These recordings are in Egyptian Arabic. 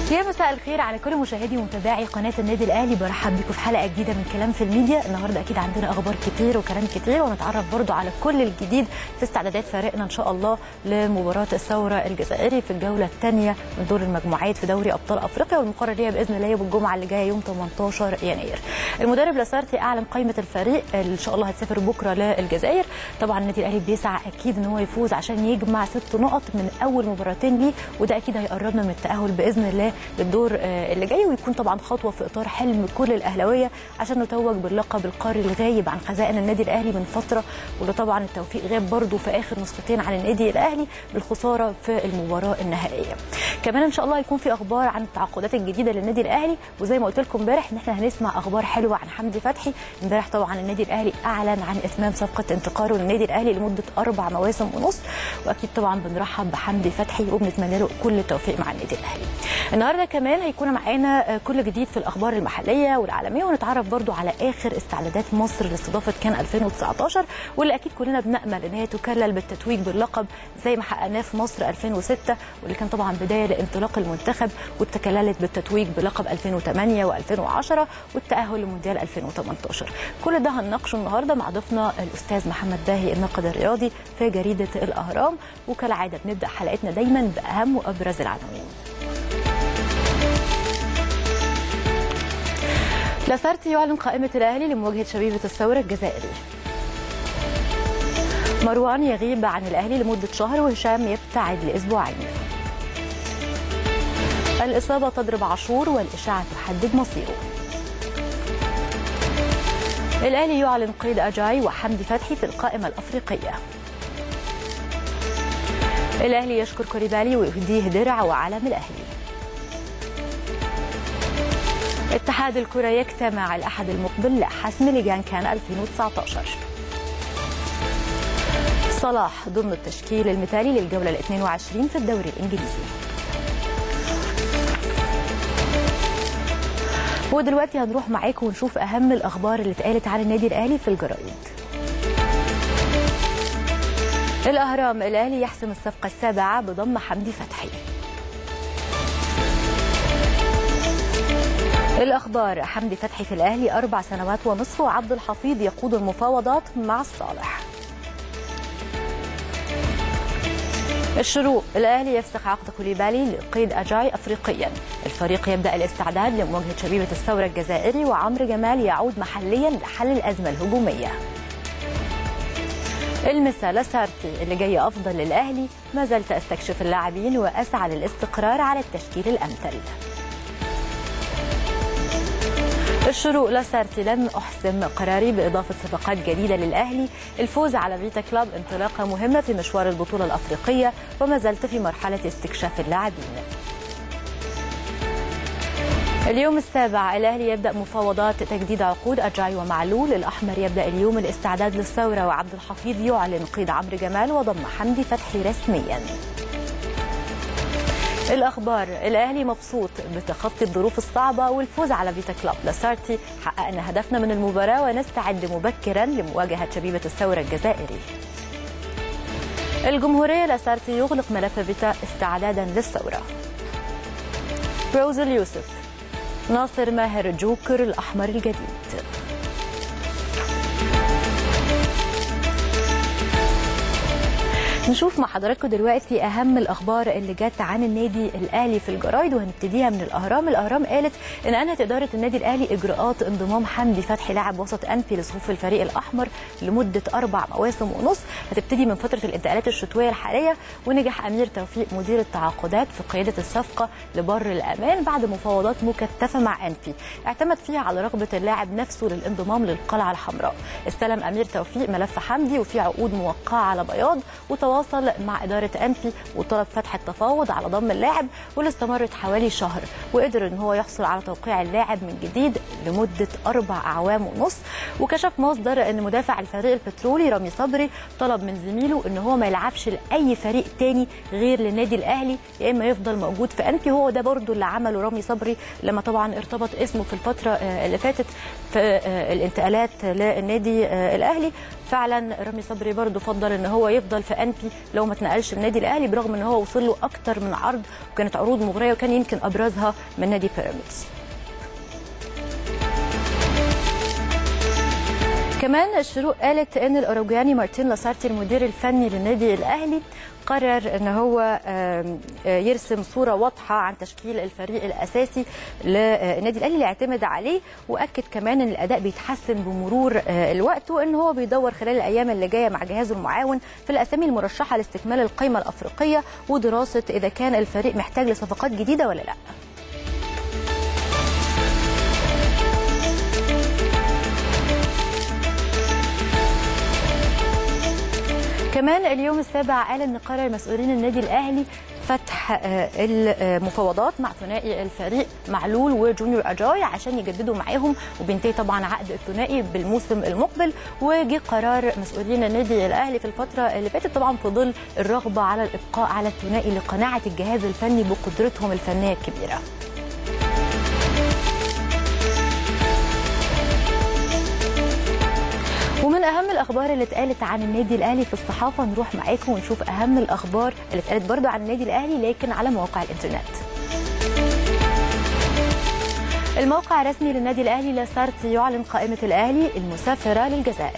يا مساء الخير على كل مشاهدي ومتابعي قناه النادي الاهلي برحب بكم في حلقه جديده من كلام في الميديا النهارده اكيد عندنا اخبار كتير وكلام كتير ونتعرف برضو على كل الجديد في استعدادات فريقنا ان شاء الله لمباراه الثوره الجزائري في الجوله الثانيه من دور المجموعات في دوري ابطال افريقيا والمقرر ليها باذن الله يوم الجمعه اللي جايه يوم 18 يناير المدرب لاسارتي اعلن قائمه الفريق اللي ان شاء الله هتسافر بكره للجزائر طبعا النادي الاهلي بيسعى اكيد ان هو يفوز عشان يجمع ست نقط من اول مباراتين ليه وده اكيد هيقربنا من التاهل باذن الله للدور اللي جاي ويكون طبعا خطوه في اطار حلم كل الاهلاويه عشان نتوج باللقب القاري الغايب عن خزائن النادي الاهلي من فتره واللي طبعا التوفيق غاب برده في اخر نسختين عن النادي الاهلي بالخساره في المباراه النهائيه. كمان ان شاء الله هيكون في اخبار عن التعاقدات الجديده للنادي الاهلي وزي ما قلت لكم امبارح ان احنا هنسمع اخبار حلوه عن حمدي فتحي امبارح طبعا النادي الاهلي اعلن عن اتمام صفقه انتقاله للنادي الاهلي لمده اربع مواسم ونص واكيد طبعا بنرحب بحمدي فتحي وبنتمنى له كل التوفيق مع النادي الاهلي. النهارده كمان هيكون معانا كل جديد في الاخبار المحليه والعالميه ونتعرف برضو على اخر استعدادات مصر لاستضافه كان 2019 واللي اكيد كلنا بنامل ان هي تكلل بالتتويج باللقب زي ما حققناه في مصر 2006 واللي كان طبعا بدايه لانطلاق المنتخب وتكللت بالتتويج بلقب 2008 و2010 والتاهل لمونديال 2018 كل ده هنناقشه النهارده مع ضيفنا الاستاذ محمد باهي الناقد الرياضي في جريده الاهرام وكالعاده بنبدا حلقتنا دايما باهم وابرز العناوين لاسارتي يعلن قائمة الأهلي لمواجهة شبيبة الثورة الجزائري مروان يغيب عن الأهلي لمدة شهر وهشام يبتعد لأسبوعين الإصابة تضرب عاشور والإشاعة تحدد مصيره الأهلي يعلن قيد أجاي وحمدي فتحي في القائمة الأفريقية الأهلي يشكر كوليبالي ويهديه درع وعلم الأهلي اتحاد الكرة يجتمع الأحد المقبل لحسم لجان كان 2019 صلاح ضمن التشكيل المثالي للجولة ال 22 في الدوري الإنجليزي ودلوقتي هنروح معاكم ونشوف أهم الأخبار اللي اتقالت عن النادي الأهلي في الجرايد الأهرام الأهلي يحسم الصفقة السابعة بضم حمدي فتحي الأخبار حمدي فتحي في الأهلي أربع سنوات ونصف وعبد الحفيظ يقود المفاوضات مع الصالح الشروق الأهلي يفسخ عقد كوليبالي لقيد أجاي أفريقيا الفريق يبدأ الاستعداد لمواجهة شبيبة الثورة الجزائري وعمرو جمال يعود محليا لحل الأزمة الهجومية المسا لاسارتي اللي جاي أفضل للأهلي ما زلت أستكشف اللاعبين وأسعى للاستقرار على التشكيل الأمثل الشروق لاسارتي لم أحسم قراري بإضافة صفقات جديدة للأهلي الفوز على فيتا كلاب انطلاقة مهمة في مشوار البطولة الأفريقية وما زلت في مرحلة استكشاف اللاعبين اليوم السابع الأهلي يبدأ مفاوضات تجديد عقود أجاي ومعلول الأحمر يبدأ اليوم الاستعداد للثورة وعبد الحفيظ يعلن قيد عمرو جمال وضم حمدي فتحي رسمياً الاخبار الاهلي مبسوط بتخطي الظروف الصعبه والفوز على فيتا كلوب لاسارتي حققنا هدفنا من المباراه ونستعد مبكرا لمواجهه شبيبه الثوره الجزائري الجمهوريه لاسارتي يغلق ملف فيتا استعدادا للثوره روز اليوسف ناصر ماهر جوكر الاحمر الجديد نشوف مع حضراتكم دلوقتي اهم الاخبار اللي جت عن النادي الاهلي في الجرايد وهنبتديها من الاهرام الاهرام قالت ان انهت اداره النادي الاهلي اجراءات انضمام حمدي فتحي لاعب وسط انبي لصفوف الفريق الاحمر لمده اربع مواسم ونص هتبتدي من فتره الانتقالات الشتويه الحاليه ونجح امير توفيق مدير التعاقدات في قياده الصفقه لبر الامان بعد مفاوضات مكثفه مع انبي اعتمد فيها على رغبه اللاعب نفسه للانضمام للقلعه الحمراء استلم امير توفيق ملف حمدي وفي عقود موقعه على بياض وتواصل تواصل مع إدارة أنفي وطلب فتح التفاوض على ضم اللاعب واللي استمرت حوالي شهر وقدر ان هو يحصل على توقيع اللاعب من جديد لمدة أربع أعوام ونص وكشف مصدر ان مدافع الفريق البترولي رامي صبري طلب من زميله ان هو ما يلعبش لأي فريق تاني غير للنادي الأهلي يا إما يفضل موجود في أنفي هو ده برضو اللي عمله رامي صبري لما طبعا ارتبط اسمه في الفترة اللي فاتت في الانتقالات للنادي الأهلي فعلا رامي صبري برضو فضل ان هو يفضل في أنفي لاسارتي لو ما اتنقلش من النادي الاهلي برغم ان هو وصل له اكتر من عرض وكانت عروض مغريه وكان يمكن ابرزها من نادي بيراميدز كمان الشروق قالت ان الاوروجواني مارتين لاسارتي المدير الفني للنادي الاهلي قرر ان هو يرسم صوره واضحه عن تشكيل الفريق الاساسي للنادي الاهلي اللي اعتمد عليه واكد كمان ان الاداء بيتحسن بمرور الوقت وان هو بيدور خلال الايام اللي جايه مع جهازه المعاون في الاسامي المرشحه لاستكمال القائمه الافريقيه ودراسه اذا كان الفريق محتاج لصفقات جديده ولا لا. كمان اليوم السابع قال ان قرر مسؤولين النادي الاهلي فتح المفاوضات مع ثنائي الفريق معلول وجونيور اجاي عشان يجددوا معاهم وبينتهي طبعا عقد الثنائي بالموسم المقبل وجه قرار مسؤولين النادي الاهلي في الفتره اللي فاتت طبعا في ظل الرغبه على الابقاء على الثنائي لقناعه الجهاز الفني بقدرتهم الفنيه الكبيره. ومن اهم الاخبار اللي اتقالت عن النادي الاهلي في الصحافه نروح معاكم ونشوف اهم الاخبار اللي اتقالت برضو عن النادي الاهلي لكن على مواقع الانترنت الموقع الرسمي للنادي الاهلي لاسارت يعلن قائمه الاهلي المسافره للجزائر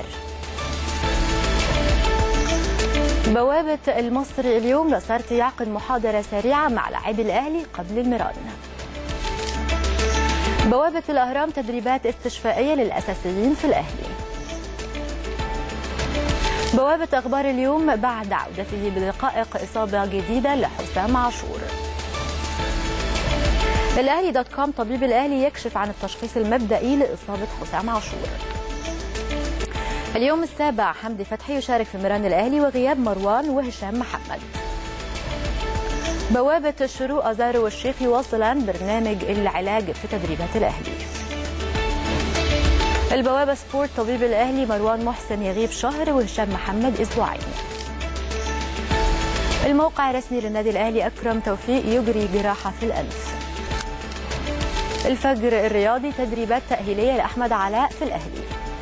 بوابة المصري اليوم لاسارت يعقد محاضرة سريعة مع لاعبي الأهلي قبل الميران بوابة الأهرام تدريبات استشفائية للأساسيين في الأهلي بوابة أخبار اليوم بعد عودته بدقائق إصابة جديدة لحسام عاشور الأهلي دوت كوم طبيب الأهلي يكشف عن التشخيص المبدئي لإصابة حسام عاشور اليوم السابع حمدي فتحي يشارك في ميران الأهلي وغياب مروان وهشام محمد بوابة الشروق أزارو والشيخ يواصلان برنامج العلاج في تدريبات الأهلي البوابة سبورت طبيب الأهلي مروان محسن يغيب شهر وهشام محمد أسبوعين الموقع الرسمي للنادي الأهلي أكرم توفيق يجري جراحة في الأنف الفجر الرياضي تدريبات تأهيلية لأحمد علاء في الأهلي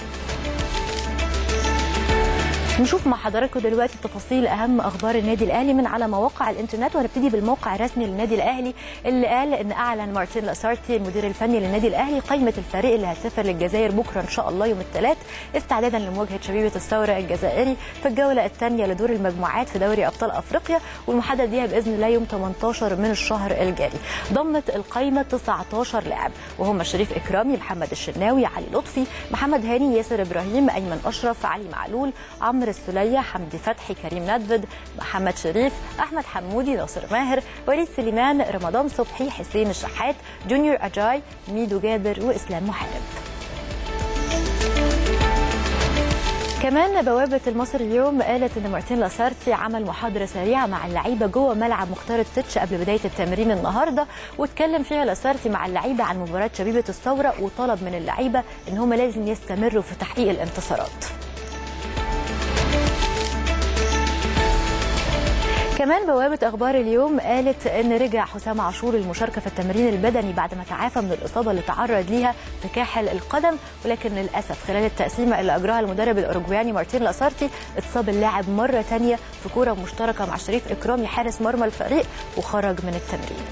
نشوف مع حضراتكم دلوقتي تفاصيل اهم اخبار النادي الاهلي من على مواقع الانترنت وهنبتدي بالموقع الرسمي للنادي الاهلي اللي قال ان اعلن مارتين لاسارتي المدير الفني للنادي الاهلي قائمه الفريق اللي هتسافر للجزائر بكره ان شاء الله يوم الثلاث استعدادا لمواجهه شبيبه الثوره الجزائري في الجوله الثانيه لدور المجموعات في دوري ابطال افريقيا والمحدد ليها باذن الله يوم 18 من الشهر الجاري ضمت القائمه 19 لاعب وهم شريف اكرامي محمد الشناوي علي لطفي محمد هاني ياسر ابراهيم ايمن اشرف علي معلول عمرو السلية حمدي فتحي كريم ندفد محمد شريف احمد حمودي ناصر ماهر وليد سليمان رمضان صبحي حسين الشحات جونيور اجاي ميدو جابر واسلام محارب كمان بوابة المصري اليوم قالت ان مارتين لاسارتي عمل محاضرة سريعة مع اللعيبة جوه ملعب مختار التتش قبل بداية التمرين النهاردة واتكلم فيها لاسارتي مع اللعيبة عن مباراة شبيبة الثورة وطلب من اللعيبة ان هم لازم يستمروا في تحقيق الانتصارات. كمان بوابة أخبار اليوم قالت إن رجع حسام عاشور للمشاركة في التمرين البدني بعد ما تعافى من الإصابة اللي تعرض ليها في كاحل القدم ولكن للأسف خلال التقسيمة اللي أجراها المدرب الأوروجواني مارتين لاسارتي اتصاب اللاعب مرة تانية في كورة مشتركة مع شريف إكرامي حارس مرمى الفريق وخرج من التمرين.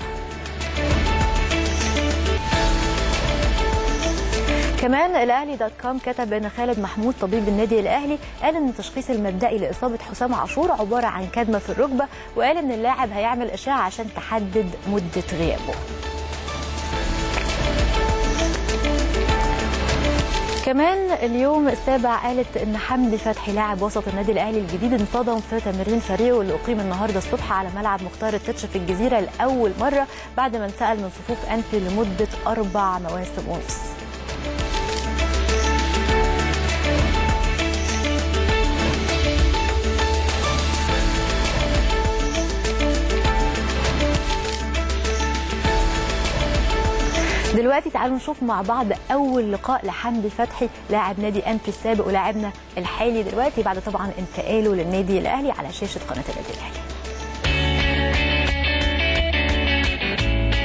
كمان الاهلي دوت كوم كتب ان خالد محمود طبيب النادي الاهلي قال ان التشخيص المبدئي لاصابه حسام عاشور عباره عن كدمه في الركبه وقال ان اللاعب هيعمل اشعه عشان تحدد مده غيابه. كمان اليوم السابع قالت ان حمدي فتحي لاعب وسط النادي الاهلي الجديد انتظم في تمرين فريقه اللي اقيم النهارده الصبح على ملعب مختار التتش في الجزيره لاول مره بعد ما انتقل من صفوف انفي لمده اربع مواسم ونص. دلوقتي تعالوا نشوف مع بعض اول لقاء لحمدي فتحي لاعب نادي انفي السابق ولاعبنا الحالي دلوقتي بعد طبعا انتقاله للنادي الاهلي على شاشه قناه النادي الاهلي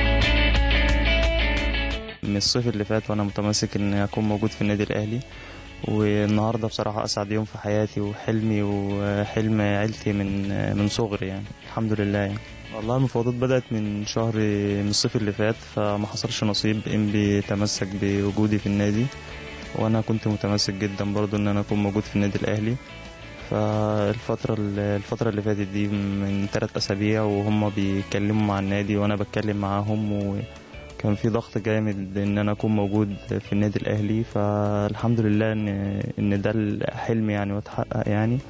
من الصيف اللي فات وانا متمسك ان اكون موجود في النادي الاهلي والنهارده بصراحه اسعد يوم في حياتي وحلمي وحلم عيلتي من من صغري يعني الحمد لله يعني والله المفاوضات بدأت من شهر من الصيف اللي فات فما حصلش نصيب انبي تمسك بوجودي في النادي وانا كنت متمسك جدا برضو ان انا اكون موجود في النادي الاهلي فالفترة الفترة اللي فاتت دي من ثلاث أسابيع وهم بيتكلموا مع النادي وأنا بتكلم معاهم وكان في ضغط جامد إن أنا أكون موجود في النادي الأهلي فالحمد لله إن إن ده الحلم يعني واتحقق يعني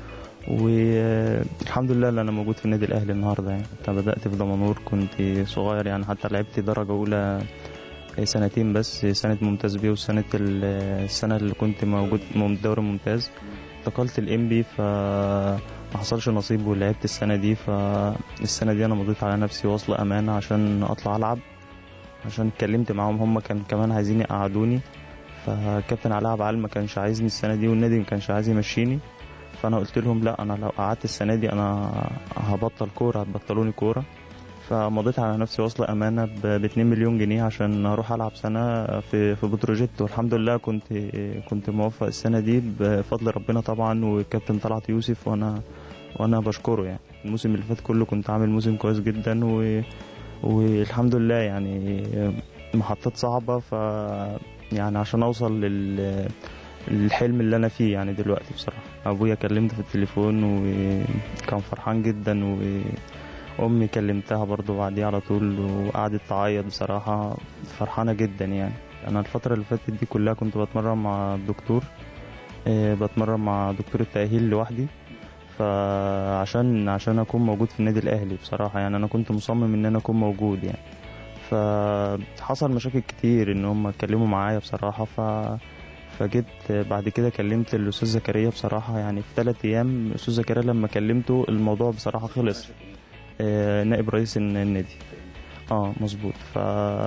والحمد لله ان انا موجود في النادي الاهلي النهارده يعني كنت بدات في دمنهور كنت صغير يعني حتى لعبت درجه اولى سنتين بس سنه ممتاز بيه وسنه السنه اللي كنت موجود دوري ممتاز انتقلت الانبي ف ما حصلش نصيب ولعبت السنه دي فالسنه دي انا مضيت على نفسي وصل امانه عشان اطلع العب عشان اتكلمت معاهم هم كان كمان عايزين يقعدوني فكابتن علاء عبد العال ما كانش عايزني السنه دي والنادي ما كانش عايز يمشيني فانا قلت لهم لا انا لو قعدت السنه دي انا هبطل كوره هتبطلوني كوره فمضيت على نفسي وصل امانه ب 2 مليون جنيه عشان اروح العب سنه في في بتروجيت والحمد لله كنت كنت موفق السنه دي بفضل ربنا طبعا والكابتن طلعت يوسف وانا وانا بشكره يعني الموسم اللي فات كله كنت عامل موسم كويس جدا و والحمد لله يعني محطات صعبه ف يعني عشان اوصل لل الحلم اللي انا فيه يعني دلوقتي بصراحه ابويا كلمته في التليفون وكان فرحان جدا وامي كلمتها برضو بعديه على طول وقعدت تعيط بصراحه فرحانه جدا يعني انا الفتره اللي فاتت دي كلها كنت بتمرن مع الدكتور بتمرن مع دكتور التاهيل لوحدي فعشان عشان اكون موجود في النادي الاهلي بصراحه يعني انا كنت مصمم ان انا اكون موجود يعني فحصل مشاكل كتير ان هم اتكلموا معايا بصراحه ف فجيت بعد كده كلمت الاستاذ زكريا بصراحه يعني في ثلاث ايام الاستاذ زكريا لما كلمته الموضوع بصراحه خلص آه نائب رئيس النادي اه مظبوط ف...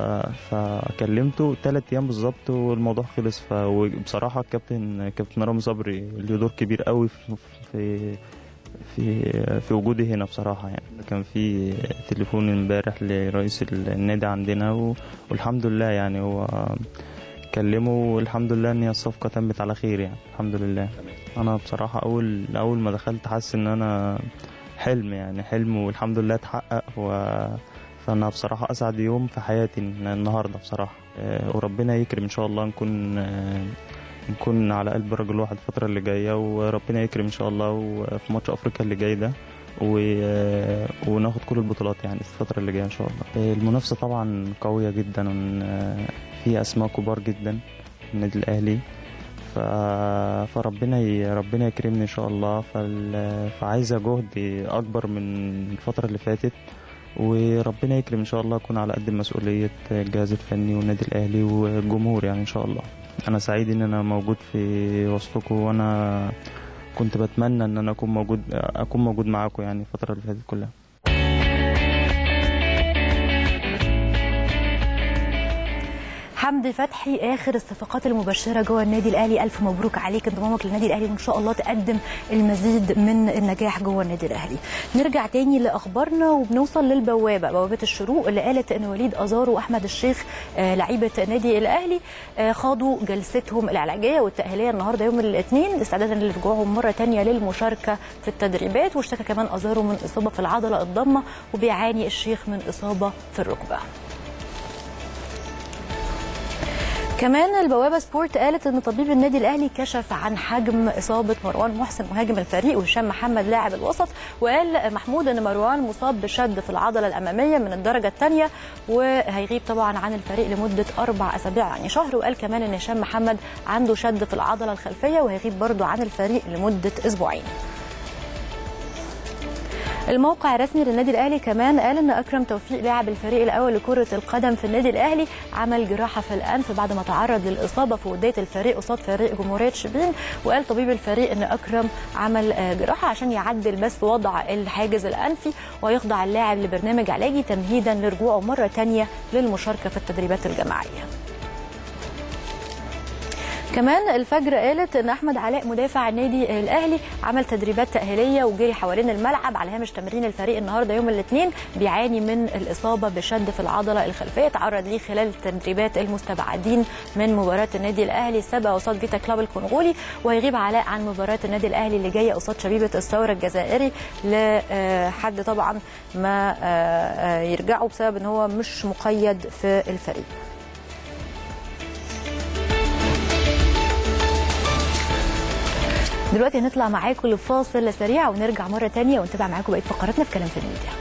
فكلمته ثلاث ايام بالظبط والموضوع خلص ف... وبصراحه الكابتن كابتن رامي صبري له دور كبير قوي في في في, في وجودي هنا بصراحه يعني كان في تليفون امبارح لرئيس النادي عندنا و... والحمد لله يعني هو كلمه والحمد لله ان الصفقه تمت على خير يعني الحمد لله انا بصراحه اول اول ما دخلت حاسس ان انا حلم يعني حلم والحمد لله اتحقق و فانا بصراحه اسعد يوم في حياتي النهارده بصراحه وربنا يكرم ان شاء الله نكون نكون على قلب رجل واحد الفتره اللي جايه وربنا يكرم ان شاء الله وفي ماتش افريقيا اللي جاي ده و... وناخد كل البطولات يعني في الفتره اللي جايه ان شاء الله المنافسه طبعا قويه جدا في اسماء كبار جدا في النادي الاهلي ف... فربنا ي... ربنا يكرمني ان شاء الله فال... فعايزه جهد اكبر من الفتره اللي فاتت وربنا يكرم ان شاء الله اكون على قد مسؤوليه الجهاز الفني والنادي الاهلي والجمهور يعني ان شاء الله انا سعيد ان انا موجود في وسطكم وانا كنت بتمنى ان انا اكون موجود اكون موجود معاكم يعني الفتره اللي فاتت كلها حمدي فتحي اخر الصفقات المبشره جوه النادي الاهلي الف مبروك عليك انضمامك للنادي الاهلي وان شاء الله تقدم المزيد من النجاح جوه النادي الاهلي نرجع تاني لاخبارنا وبنوصل للبوابه بوابه الشروق اللي قالت ان وليد ازارو واحمد الشيخ آه لعيبه النادي الاهلي آه خاضوا جلستهم العلاجيه والتاهيليه النهارده يوم الاثنين استعدادا لرجوعهم مره تانية للمشاركه في التدريبات واشتكى كمان ازارو من اصابه في العضله الضمه وبيعاني الشيخ من اصابه في الركبه كمان البوابه سبورت قالت ان طبيب النادي الاهلي كشف عن حجم اصابه مروان محسن مهاجم الفريق وهشام محمد لاعب الوسط وقال محمود ان مروان مصاب بشد في العضله الاماميه من الدرجه الثانيه وهيغيب طبعا عن الفريق لمده اربع اسابيع يعني شهر وقال كمان ان هشام محمد عنده شد في العضله الخلفيه وهيغيب برضه عن الفريق لمده اسبوعين الموقع الرسمي للنادي الاهلي كمان قال ان اكرم توفيق لاعب الفريق الاول لكره القدم في النادي الاهلي عمل جراحه في الانف بعد ما تعرض للاصابه في وديه الفريق قصاد فريق جمهوريه شبين وقال طبيب الفريق ان اكرم عمل جراحه عشان يعدل بس وضع الحاجز الانفي ويخضع اللاعب لبرنامج علاجي تمهيدا لرجوعه مره ثانيه للمشاركه في التدريبات الجماعيه كمان الفجر قالت ان احمد علاء مدافع النادي الاهلي عمل تدريبات تاهيليه وجري حوالين الملعب على هامش تمرين الفريق النهارده يوم الاثنين بيعاني من الاصابه بشد في العضله الخلفيه تعرض ليه خلال التدريبات المستبعدين من مباراه النادي الاهلي السابقه قصاد فيتا كلاب الكونغولي وهيغيب علاء عن مباراه النادي الاهلي اللي جايه قصاد شبيبه الثوره الجزائري لحد طبعا ما يرجعوا بسبب ان هو مش مقيد في الفريق دلوقتي هنطلع معاكم لفاصل سريع ونرجع مره تانية ونتابع معاكم بقيه فقراتنا في كلام في الميديا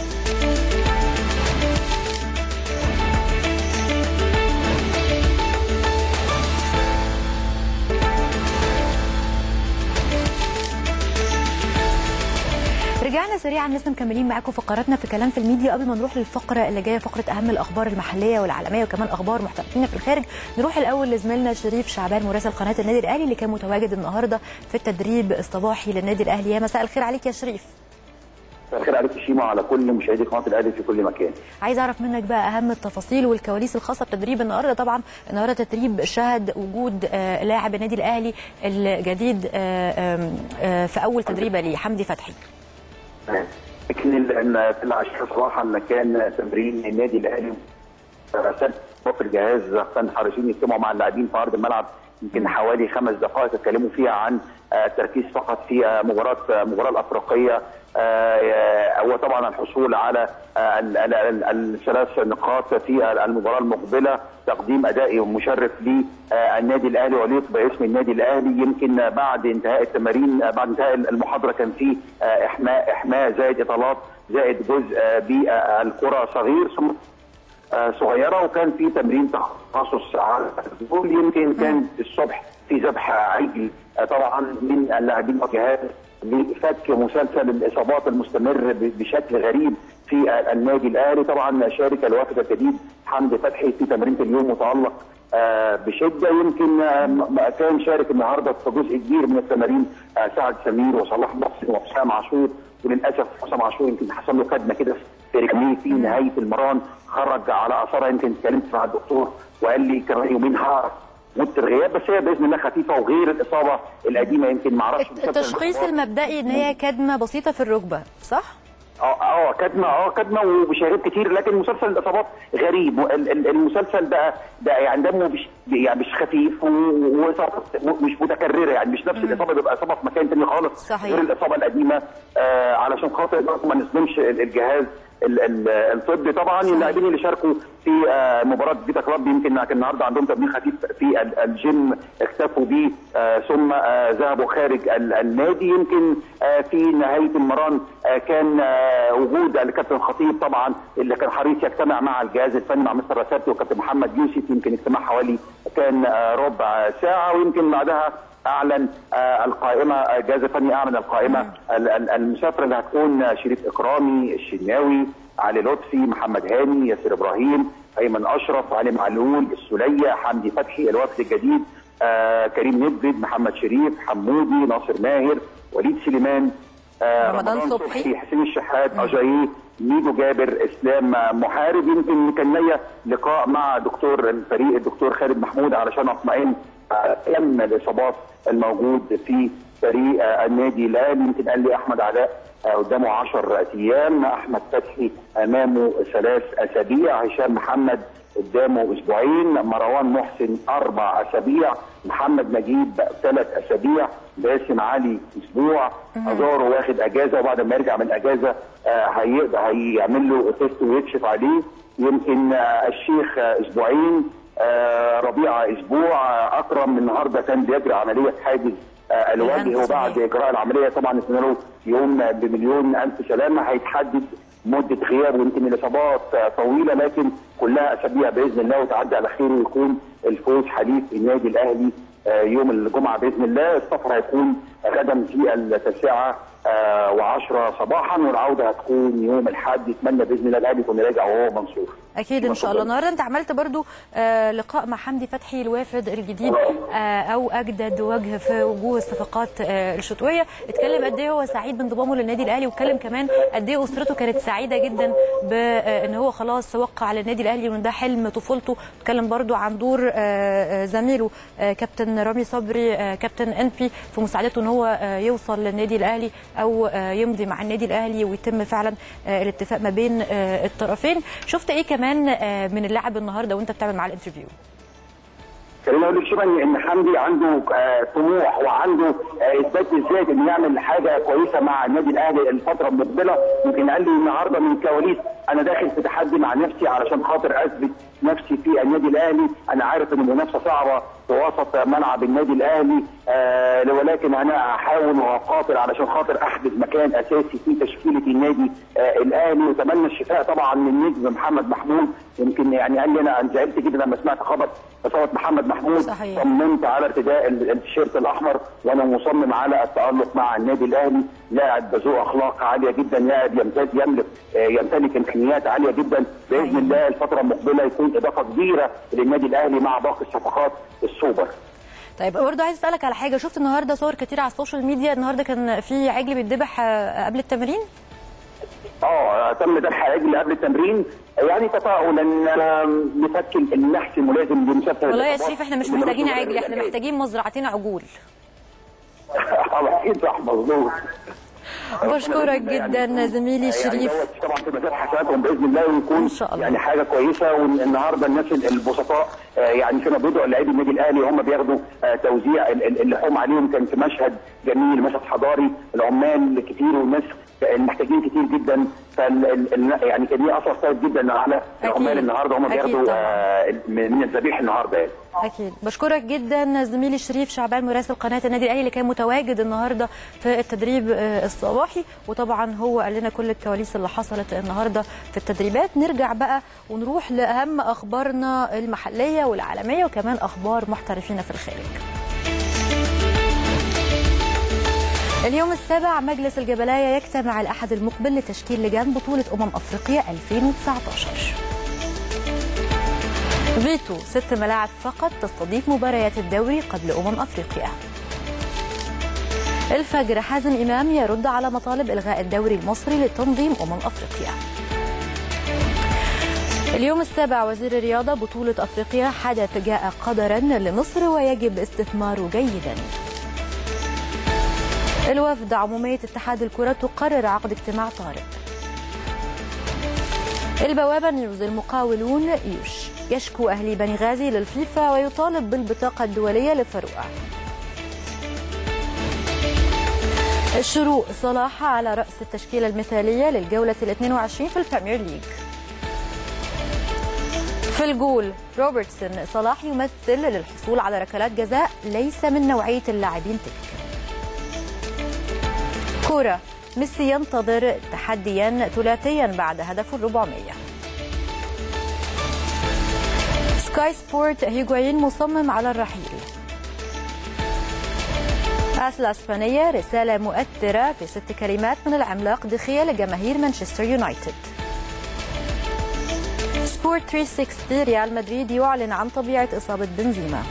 رجعنا سريعا لسه مكملين معاكم فقراتنا في كلام في الميديا قبل ما نروح للفقره اللي جايه فقره اهم الاخبار المحليه والعالميه وكمان اخبار محترفين في الخارج نروح الاول لزميلنا شريف شعبان مراسل قناه النادي الاهلي اللي كان متواجد النهارده في التدريب الصباحي للنادي الاهلي يا مساء الخير عليك يا شريف مساء الخير عليك شيما وعلى كل مشاهدي قناه الاهلي في كل مكان عايز اعرف منك بقى اهم التفاصيل والكواليس الخاصه بتدريب النهارده طبعا النهارده تدريب شهد وجود آه لاعب النادي الاهلي الجديد آه آه في اول تدريبه ليه حمدي فتحي لكن ان في العشرة صراحه ان كان تمرين النادي الاهلي في الجهاز كان حريصين يجتمعوا مع اللاعبين في ارض الملعب يمكن حوالي خمس دقائق اتكلموا فيها عن التركيز فقط في مباراه المباراه الافريقيه هو طبعا الحصول على الثلاث نقاط في المباراه المقبله تقديم اداء مشرف للنادي الاهلي وليق باسم النادي الاهلي يمكن بعد انتهاء التمارين بعد انتهاء المحاضره كان في احماء احماء زائد اطالات زائد جزء بالكره صغير ثم صغيره وكان في تمرين تخصص على الجول يمكن كان الصبح في ذبح عجل طبعا من اللاعبين والجهاز لفك مسلسل الاصابات المستمر بشكل غريب في النادي الاهلي طبعا شارك الوافد الجديد حمدي فتحي في تمرينه اليوم متالق بشده يمكن كان شارك النهارده في جزء كبير من التمارين سعد سمير وصلاح محسن وحسام عاشور وللاسف حسام عاشور يمكن حصل له كدمه كده في رجليه في نهايه المران خرج على اثرها يمكن اتكلمت مع الدكتور وقال لي كمان يومين هعرف مده الغياب بس هي باذن الله خفيفه وغير الاصابه القديمه يمكن ما اعرفش التشخيص المبدئي ان هي كدمه بسيطه في الركبه صح؟ اه اه كدمه اه كدمه وبشهادات كتير لكن مسلسل الاصابات غريب المسلسل ده ده يعني دمه مش يعني مش خفيف واصابات مش متكرره يعني مش نفس الاصابه بيبقى اصابه في مكان تاني خالص صحيح. غير الاصابه القديمه آه علشان خاطر ما نظلمش الجهاز الطبي طبعا اللاعبين اللي شاركوا في مباراه فيتا كلاب يمكن النهارده عندهم تمرين خفيف في الجيم اكتفوا به ثم ذهبوا خارج النادي يمكن في نهايه المران كان وجود الكابتن خطيب طبعا اللي كان حريص يجتمع مع الجهاز الفني مع مستر رسالتي وكابتن محمد يوسف يمكن اجتماع حوالي كان ربع ساعه ويمكن بعدها اعلن القائمه الجهاز الفني اعلن القائمه المسافره اللي هتكون شريف اكرامي الشناوي علي لطفي محمد هاني ياسر ابراهيم ايمن اشرف علي معلول السليه حمدي فتحي الوفد الجديد آه كريم ندفد محمد شريف حمودي ناصر ماهر وليد سليمان آه رمضان صبحي حسين الشحات اجاييه ميدو جابر اسلام محارب يمكن كان ليا لقاء مع دكتور الفريق الدكتور خالد محمود علشان اطمئن كم الاصابات الموجود في فريق النادي الاهلي يمكن قال لي احمد علاء قدامه 10 ايام احمد فتحي امامه ثلاث اسابيع هشام محمد قدامه اسبوعين مروان محسن اربع اسابيع محمد نجيب ثلاث اسابيع باسم علي اسبوع ازارو واخد اجازه وبعد ما يرجع من الاجازه هيقدر هيعمل له تيست ويكشف عليه يمكن الشيخ اسبوعين ربيعه اسبوع اكرم النهارده كان بيجري عمليه حاجز الوجه وبعد اجراء العمليه طبعا اتمنى له يوم بمليون الف سلامه هيتحدد مده غياب ويمكن الاصابات طويله لكن كلها اسابيع باذن الله وتعدي على خير ويكون الفوز حليف النادي الاهلي يوم الجمعه باذن الله السفر هيكون غدا في التاسعه و10 صباحا والعوده هتكون يوم الاحد يتمنى باذن الله الاهلي يكون راجع وهو منصور اكيد ان شاء الله النهارده انت عملت برضو آه لقاء مع حمدي فتحي الوافد الجديد آه او اجدد وجه في وجوه الصفقات آه الشتويه اتكلم قد ايه هو سعيد بانضمامه للنادي الاهلي واتكلم كمان قد ايه اسرته كانت سعيده جدا بان هو خلاص وقع على النادي الاهلي وان ده حلم طفولته اتكلم برضو عن دور آه آه زميله آه كابتن رامي صبري آه كابتن انبي في مساعدته ان هو آه يوصل للنادي الاهلي او آه يمضي مع النادي الاهلي ويتم فعلا آه الاتفاق ما بين آه الطرفين شفت ايه كمان من اللاعب النهارده وانت بتعمل معاه الانترفيو خليني اقول لك شبه ان حمدي عنده طموح وعنده اثبات للذات انه يعمل حاجه كويسه مع النادي الاهلي الفتره المقبله يمكن قال لي النهارده من الكواليس انا داخل في تحدي مع نفسي علشان خاطر اثبت نفسي في النادي الاهلي انا عارف ان المنافسه صعبه في وسط ملعب النادي الاهلي آه ولكن انا هحاول وهقاتل علشان خاطر احجز مكان اساسي في تشكيله النادي آه الاهلي واتمنى الشفاء طبعا للنجم محمد محمود يمكن يعني قال لي انا انزعجت جدا لما سمعت خبر اصابه محمد محمود صحيح. صممت على ارتداء التيشيرت الاحمر وانا مصمم على التالق مع النادي الاهلي لاعب ذو اخلاق عاليه جدا لاعب يمتلك يملك آه يمتلك امكانيات عاليه جدا باذن الله الفتره المقبله يكون اضافه كبيره للنادي الاهلي مع باقي الصفقات السوبر طيب برضه عايز اسالك على حاجه شفت النهارده صور كتير على السوشيال ميديا النهارده كان في عجل بيتذبح قبل التمرين اه تم ذبح عجل قبل التمرين يعني تفاؤلا نفك النحس الملازم لمسافه والله يا شريف احنا مش محتاجين عجل احنا محتاجين مزرعتين عجول اكيد صح مظبوط بشكرك جدا زميلي شريف طبعا في مزاد حسناتهم باذن الله ويكون إن شاء الله. يعني حاجه كويسه والنهارده الناس البسطاء يعني كانوا بيدعوا لاعبي النادي الاهلي هم بياخدوا توزيع اللحوم عليهم كان في مشهد جميل مشهد حضاري العمال كتير والناس محتاجين كتير جدا فال يعني كان ليه اثر سيء جدا على العمال النهارده هم بياخدوا آه من الذبيح النهارده يعني. اكيد بشكرك جدا زميلي شريف شعبان مراسل قناه النادي الاهلي اللي كان متواجد النهارده في التدريب الصباحي وطبعا هو قال لنا كل الكواليس اللي حصلت النهارده في التدريبات نرجع بقى ونروح لاهم اخبارنا المحليه والعالميه وكمان اخبار محترفين في الخارج اليوم السابع مجلس الجبلايه يجتمع الاحد المقبل لتشكيل لجان بطوله امم افريقيا 2019 فيتو ست ملاعب فقط تستضيف مباريات الدوري قبل امم افريقيا الفجر حازم امام يرد على مطالب الغاء الدوري المصري لتنظيم امم افريقيا اليوم السابع وزير الرياضه بطوله افريقيا حدث جاء قدرا لمصر ويجب استثماره جيدا الوفد عمومية اتحاد الكرة تقرر عقد اجتماع طارئ البوابة نيوز المقاولون يوش يشكو أهلي بني غازي للفيفا ويطالب بالبطاقة الدولية لفاروق الشروق صلاح على رأس التشكيلة المثالية للجولة ال 22 في البريمير ليج في الجول روبرتسون صلاح يمثل للحصول على ركلات جزاء ليس من نوعية اللاعبين تلك كورة ميسي ينتظر تحديا ثلاثيا بعد هدفه الربعمية سكاي سبورت هيغوين مصمم على الرحيل أس الأسبانية رسالة مؤثرة في ست كلمات من العملاق دخية لجماهير مانشستر يونايتد سبورت 360 ريال مدريد يعلن عن طبيعة إصابة بنزيما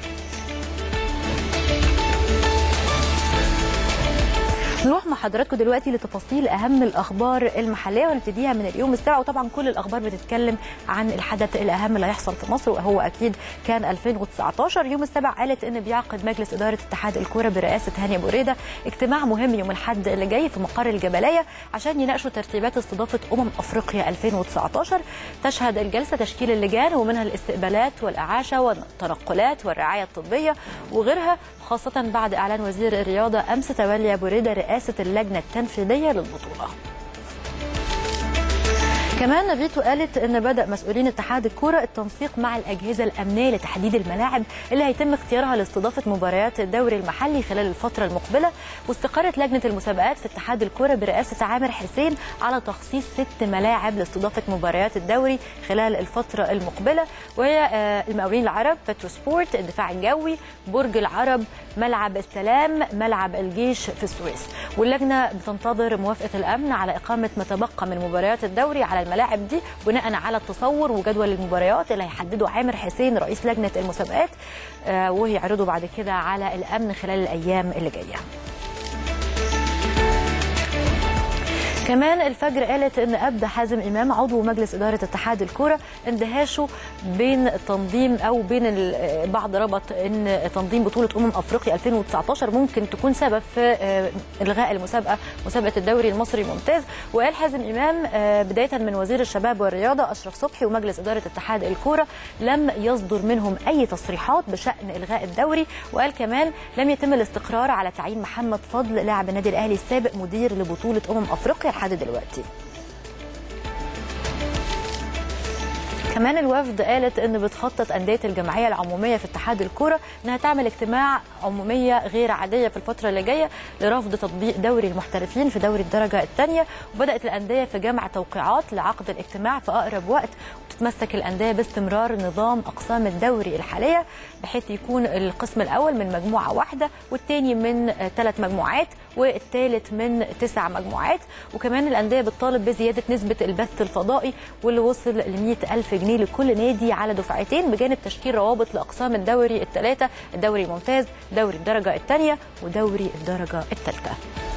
نروح مع حضراتكم دلوقتي لتفاصيل اهم الاخبار المحليه ونبتديها من اليوم السابع وطبعا كل الاخبار بتتكلم عن الحدث الاهم اللي هيحصل في مصر وهو اكيد كان 2019 يوم السابع قالت ان بيعقد مجلس اداره اتحاد الكوره برئاسه هاني ابو ريده اجتماع مهم يوم الاحد اللي جاي في مقر الجبليه عشان يناقشوا ترتيبات استضافه امم افريقيا 2019 تشهد الجلسه تشكيل اللجان ومنها الاستقبالات والاعاشه والتنقلات والرعايه الطبيه وغيرها خاصه بعد اعلان وزير الرياضه امس تولي ابو ريده رئاسه اللجنه التنفيذيه للبطوله كمان فيتو قالت ان بدا مسؤولين اتحاد الكوره التنسيق مع الاجهزه الامنيه لتحديد الملاعب اللي هيتم اختيارها لاستضافه مباريات الدوري المحلي خلال الفتره المقبله واستقرت لجنه المسابقات في اتحاد الكوره برئاسه عامر حسين على تخصيص ست ملاعب لاستضافه مباريات الدوري خلال الفتره المقبله وهي المقاولين العرب بترو سبورت الدفاع الجوي برج العرب ملعب السلام ملعب الجيش في السويس واللجنه بتنتظر موافقه الامن على اقامه ما تبقى من مباريات الدوري على الملاعب دي بناء على التصور وجدول المباريات اللي هيحدده عامر حسين رئيس لجنه المسابقات وهيعرضوا بعد كده على الامن خلال الايام اللي جايه كمان الفجر قالت ان ابدى حازم امام عضو مجلس اداره اتحاد الكوره اندهاشه بين تنظيم او بين بعض ربط ان تنظيم بطوله امم افريقيا 2019 ممكن تكون سبب في الغاء المسابقه مسابقه الدوري المصري الممتاز وقال حازم امام بدايه من وزير الشباب والرياضه اشرف صبحي ومجلس اداره اتحاد الكوره لم يصدر منهم اي تصريحات بشان الغاء الدوري وقال كمان لم يتم الاستقرار على تعيين محمد فضل لاعب النادي الاهلي السابق مدير لبطوله امم افريقيا لحد دلوقتي كمان الوفد قالت ان بتخطط انديه الجمعيه العموميه في اتحاد الكوره انها تعمل اجتماع عموميه غير عاديه في الفتره اللي جايه لرفض تطبيق دوري المحترفين في دوري الدرجه الثانيه وبدات الانديه في جمع توقيعات لعقد الاجتماع في اقرب وقت وتتمسك الانديه باستمرار نظام اقسام الدوري الحاليه بحيث يكون القسم الاول من مجموعه واحده والثاني من ثلاث مجموعات والثالث من تسع مجموعات وكمان الانديه بتطالب بزياده نسبه البث الفضائي واللي وصل ل ألف جنيه لكل نادي على دفعتين بجانب تشكيل روابط لاقسام الدوري الثلاثه الدوري الممتاز دوري الدرجه الثانيه ودوري الدرجه الثالثه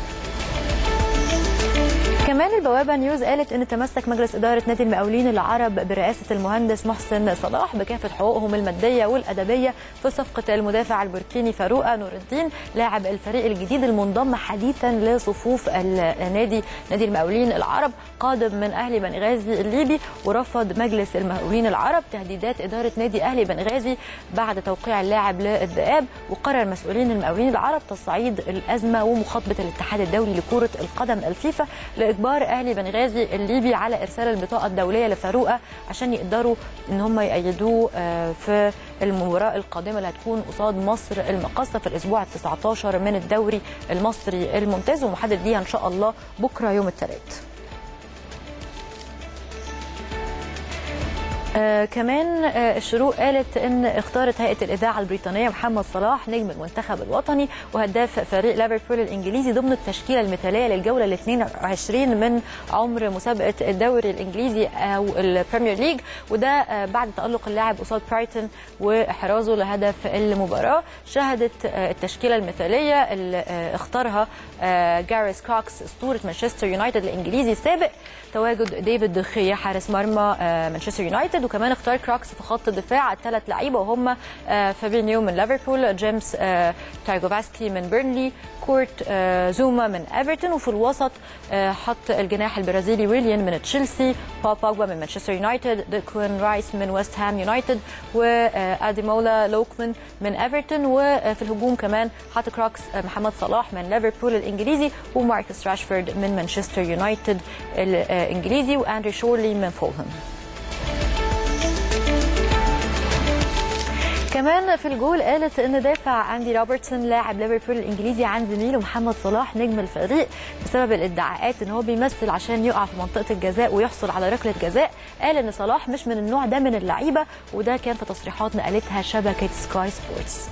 كمان البوابه نيوز قالت ان تمسك مجلس اداره نادي المقاولين العرب برئاسه المهندس محسن صلاح بكافه حقوقهم الماديه والادبيه في صفقه المدافع البوركيني فاروق نور الدين لاعب الفريق الجديد المنضم حديثا لصفوف النادي نادي المقاولين العرب قادم من اهلي بنغازي الليبي ورفض مجلس المقاولين العرب تهديدات اداره نادي اهلي بنغازي بعد توقيع اللاعب للذئاب وقرر مسؤولين المقاولين العرب تصعيد الازمه ومخاطبه الاتحاد الدولي لكره القدم الفيفا اجبار اهلي بنغازي الليبي على ارسال البطاقه الدوليه لفاروقه عشان يقدروا ان هم يأيدوه في المباراه القادمه اللي هتكون قصاد مصر المقاصه في الاسبوع ال 19 من الدوري المصري الممتاز ومحدد ليها ان شاء الله بكره يوم الثلاث. آه كمان آه الشروق قالت ان اختارت هيئه الاذاعه البريطانيه محمد صلاح نجم المنتخب الوطني وهداف فريق ليفربول الانجليزي ضمن التشكيله المثاليه للجوله ال 22 من عمر مسابقه الدوري الانجليزي او البريمير ليج وده آه بعد تالق اللاعب قصاد برايتون واحرازه لهدف المباراه شهدت التشكيله المثاليه اللي اختارها جاريس كوكس اسطوره مانشستر يونايتد الانجليزي السابق تواجد ديفيد دخيا حارس مرمى مانشستر يونايتد وكمان اختار كروكس في خط الدفاع الثلاث لعيبه وهم فابينيو من ليفربول جيمس تايجوفاسكي من بيرنلي كورت زوما من ايفرتون وفي الوسط حط الجناح البرازيلي ويليان من تشيلسي بول بوجبا من مانشستر يونايتد ديكوين رايس من ويست هام يونايتد واديمولا لوكمان من ايفرتون وفي الهجوم كمان حط كروكس محمد صلاح من ليفربول الانجليزي وماركس راشفورد من مانشستر يونايتد الانجليزي واندري شورلي من فولهام كمان في الجول قالت ان دافع اندي روبرتسون لاعب ليفربول الانجليزي عن زميله محمد صلاح نجم الفريق بسبب الادعاءات ان هو بيمثل عشان يقع في منطقه الجزاء ويحصل على ركله جزاء قال ان صلاح مش من النوع ده من اللعيبه وده كان في تصريحات نقلتها شبكه سكاي سبورتس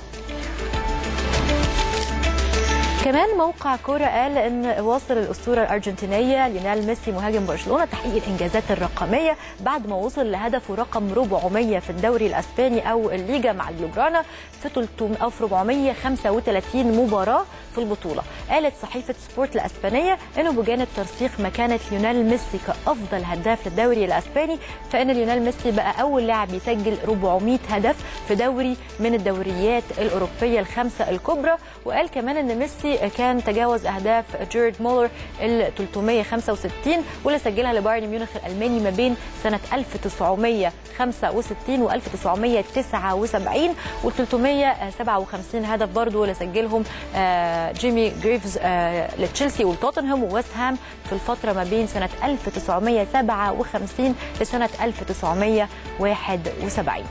كمان موقع كورة قال ان واصل الاسطوره الارجنتينيه ليونيل ميسي مهاجم برشلونه تحقيق الانجازات الرقميه بعد ما وصل لهدفه رقم 400 في الدوري الاسباني او الليجا مع البلوجرانا في 300 او في 435 مباراه في البطوله قالت صحيفه سبورت الاسبانيه انه بجانب ترسيخ مكانه ليونيل ميسي كافضل هداف للدوري الاسباني فان ليونيل ميسي بقى اول لاعب يسجل 400 هدف في دوري من الدوريات الاوروبيه الخمسه الكبرى وقال كمان ان ميسي واللي كان تجاوز اهداف جيرد مولر ال 365 واللي سجلها لبايرن ميونخ الالماني ما بين سنه 1965 و 1979 وال 357 هدف برضه اللي سجلهم آه، جيمي جريفز آه، لتشيلسي وتوتنهام وويست هام في الفتره ما بين سنه 1957 لسنه 1971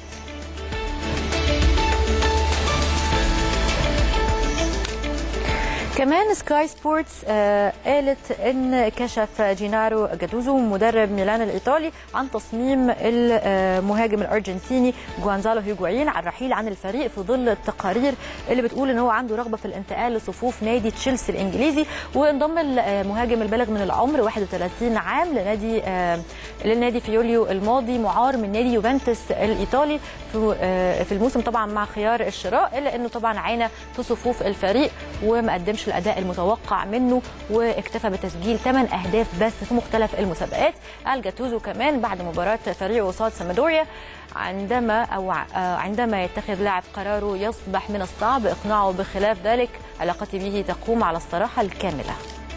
كمان سكاي سبورتس آه قالت ان كشف جينارو جاتوزو مدرب ميلان الايطالي عن تصميم المهاجم الارجنتيني جوانزالو هيجوايين على الرحيل عن الفريق في ظل التقارير اللي بتقول ان هو عنده رغبه في الانتقال لصفوف نادي تشيلسي الانجليزي وانضم المهاجم البالغ من العمر 31 عام لنادي آه للنادي في يوليو الماضي معار من نادي يوفنتوس الايطالي في آه في الموسم طبعا مع خيار الشراء الا انه طبعا عانى في صفوف الفريق وما قدمش الاداء المتوقع منه واكتفى بتسجيل 8 اهداف بس في مختلف المسابقات قال جاتوزو كمان بعد مباراه فريقه قصاد سامدوريا عندما او عندما يتخذ لاعب قراره يصبح من الصعب اقناعه بخلاف ذلك علاقتي به تقوم على الصراحه الكامله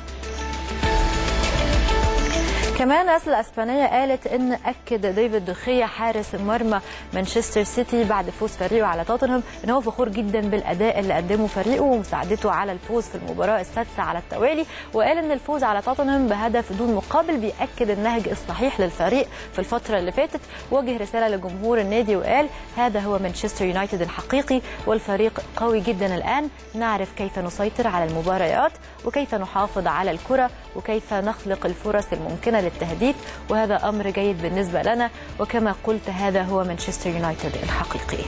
كمان أسل الأسبانية قالت إن أكد ديفيد دخية حارس مرمى مانشستر سيتي بعد فوز فريقه على توتنهام إن هو فخور جدا بالأداء اللي قدمه فريقه ومساعدته على الفوز في المباراة السادسة على التوالي وقال إن الفوز على توتنهام بهدف دون مقابل بيأكد النهج الصحيح للفريق في الفترة اللي فاتت وجه رسالة لجمهور النادي وقال هذا هو مانشستر يونايتد الحقيقي والفريق قوي جدا الآن نعرف كيف نسيطر على المباريات وكيف نحافظ على الكرة وكيف نخلق الفرص الممكنة للتهديف وهذا امر جيد بالنسبه لنا وكما قلت هذا هو مانشستر يونايتد الحقيقي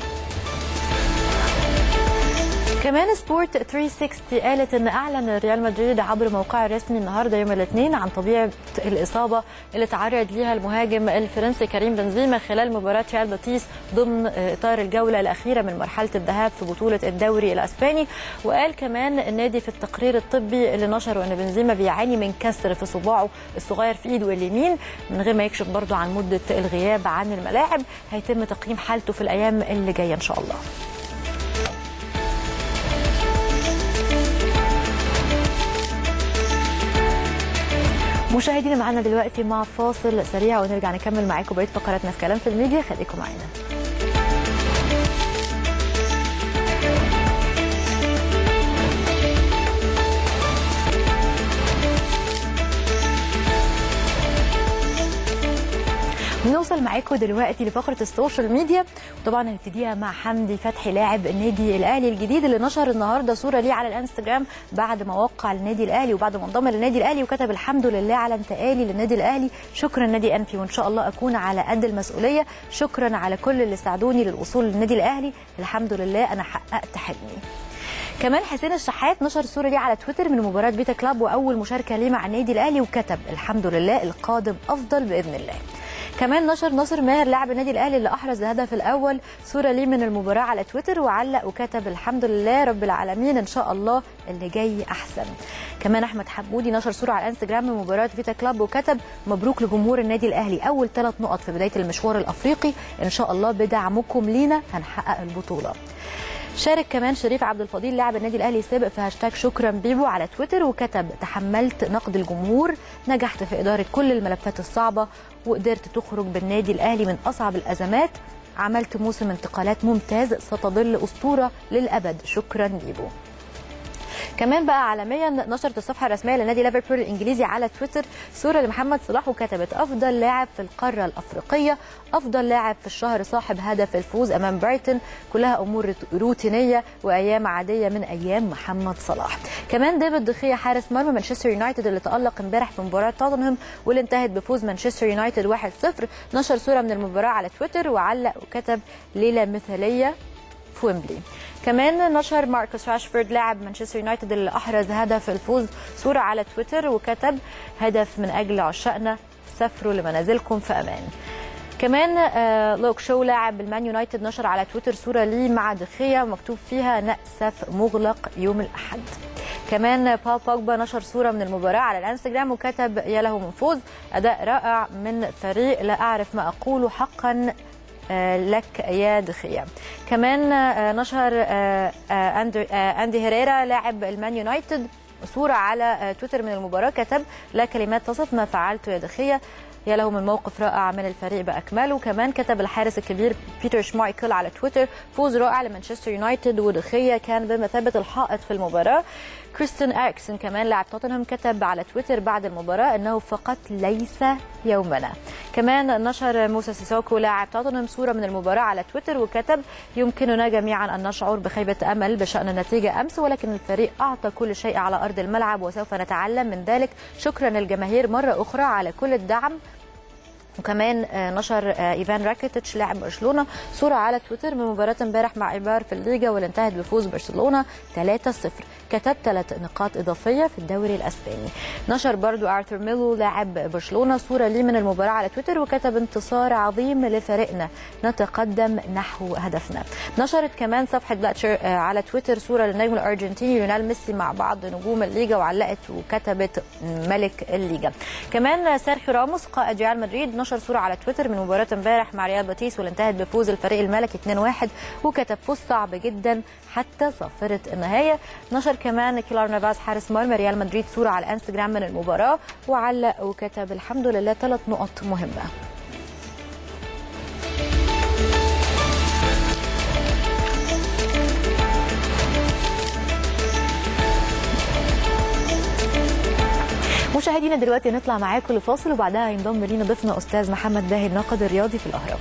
كمان سبورت 360 قالت ان اعلن ريال مدريد عبر موقعه الرسمي النهارده يوم الاثنين عن طبيعه الاصابه اللي تعرض ليها المهاجم الفرنسي كريم بنزيما خلال مباراه ريال بيتيس ضمن اطار الجوله الاخيره من مرحله الذهاب في بطوله الدوري الاسباني وقال كمان النادي في التقرير الطبي اللي نشره ان بنزيما بيعاني من كسر في صباعه الصغير في ايده اليمين من غير ما يكشف برضه عن مده الغياب عن الملاعب هيتم تقييم حالته في الايام اللي جايه ان شاء الله مشاهدينا معانا دلوقتي مع فاصل سريع ونرجع نكمل معاكم بقيه فقراتنا في كلام في الميديا خليكم معانا نوصل معاكم دلوقتي لفقره السوشيال ميديا وطبعا هنبتديها مع حمدي فتحي لاعب النادي الاهلي الجديد اللي نشر النهارده صوره ليه على الانستجرام بعد ما وقع النادي الاهلي وبعد ما انضم للنادي الاهلي وكتب الحمد لله على انتقالي للنادي الاهلي شكرا نادي انفي وان شاء الله اكون على قد المسؤوليه شكرا على كل اللي ساعدوني للوصول للنادي الاهلي الحمد لله انا حققت حلمي كمان حسين الشحات نشر صوره ليه على تويتر من مباراه بيتا كلاب واول مشاركه ليه مع النادي الاهلي وكتب الحمد لله القادم افضل باذن الله كمان نشر ناصر ماهر لاعب النادي الاهلي اللي احرز الهدف الاول صوره ليه من المباراه على تويتر وعلق وكتب الحمد لله رب العالمين ان شاء الله اللي جاي احسن كمان احمد حمودي نشر صوره على الانستجرام من مباراه فيتا كلاب وكتب مبروك لجمهور النادي الاهلي اول ثلاث نقط في بدايه المشوار الافريقي ان شاء الله بدعمكم لينا هنحقق البطوله شارك كمان شريف عبد الفضيل لاعب النادي الاهلي السابق في هاشتاج شكرا بيبو على تويتر وكتب تحملت نقد الجمهور نجحت في اداره كل الملفات الصعبه وقدرت تخرج بالنادي الاهلي من اصعب الازمات عملت موسم انتقالات ممتاز ستظل اسطوره للابد شكرا بيبو كمان بقى عالميا نشرت الصفحه الرسميه لنادي ليفربول الانجليزي على تويتر صوره لمحمد صلاح وكتبت افضل لاعب في القاره الافريقيه افضل لاعب في الشهر صاحب هدف الفوز امام برايتون كلها امور روتينيه وايام عاديه من ايام محمد صلاح كمان ديفيد دخيا حارس مرمى مانشستر يونايتد اللي تالق امبارح في مباراه توتنهام واللي انتهت بفوز مانشستر يونايتد 1-0 نشر صوره من المباراه على تويتر وعلق وكتب ليله مثاليه في ويمبلي كمان نشر ماركوس راشفورد لاعب مانشستر يونايتد اللي احرز هدف الفوز صوره على تويتر وكتب هدف من اجل عشاقنا سافروا لمنازلكم في امان كمان آه لوك شو لاعب المان يونايتد نشر على تويتر صوره ليه مع دخيه مكتوب فيها نأسف مغلق يوم الاحد كمان بال بوجبا نشر صوره من المباراه على الانستجرام وكتب يا له من فوز اداء رائع من فريق لا اعرف ما اقوله حقا آه، لك يا دخية كمان آه، نشر آه، آه، أندر- آه، أندي هيريرا لاعب المان يونايتد صورة على آه، تويتر من المباراة كتب لا كلمات تصف ما فعلته يا دخية يا له من موقف رائع من الفريق بأكمله كمان كتب الحارس الكبير بيتر شمايكل على تويتر فوز رائع لمانشستر يونايتد ودخية كان بمثابة الحائط في المباراة كريستيان أريكسون كمان لاعب توتنهام كتب على تويتر بعد المباراة أنه فقط ليس يومنا كمان نشر موسى سيسوكو لاعب توتنهام صورة من المباراة على تويتر وكتب يمكننا جميعا أن نشعر بخيبة أمل بشأن النتيجة أمس ولكن الفريق أعطى كل شيء على أرض الملعب وسوف نتعلم من ذلك شكرا للجماهير مرة أخرى على كل الدعم وكمان آه، نشر آه، ايفان راكيتيتش لاعب برشلونه صوره على تويتر من مباراه امبارح مع ايبار في الليجا واللي انتهت بفوز برشلونه 3-0 كتب ثلاث نقاط اضافيه في الدوري الاسباني نشر برضو ارثر ميلو لاعب برشلونه صوره ليه من المباراه على تويتر وكتب انتصار عظيم لفريقنا نتقدم نحو هدفنا نشرت كمان صفحه بلاتشر آه، على تويتر صوره للنجم الارجنتيني ليونيل ميسي مع بعض نجوم الليجا وعلقت وكتبت ملك الليجا كمان سيرخيو راموس قائد ريال مدريد نشر صوره على تويتر من مباراه امبارح مع ريال باتيس واللي انتهت بفوز الفريق الملكي 2-1 وكتب فوز صعب جدا حتى صافره النهايه نشر كمان كيلار نافاس حارس مرمى ريال مدريد صوره على الانستجرام من المباراه وعلق وكتب الحمد لله ثلاث نقط مهمه مشاهدينا دلوقتي نطلع معاكم لفاصل وبعدها هينضم لينا ضيفنا استاذ محمد باهي الناقد الرياضي في الاهرام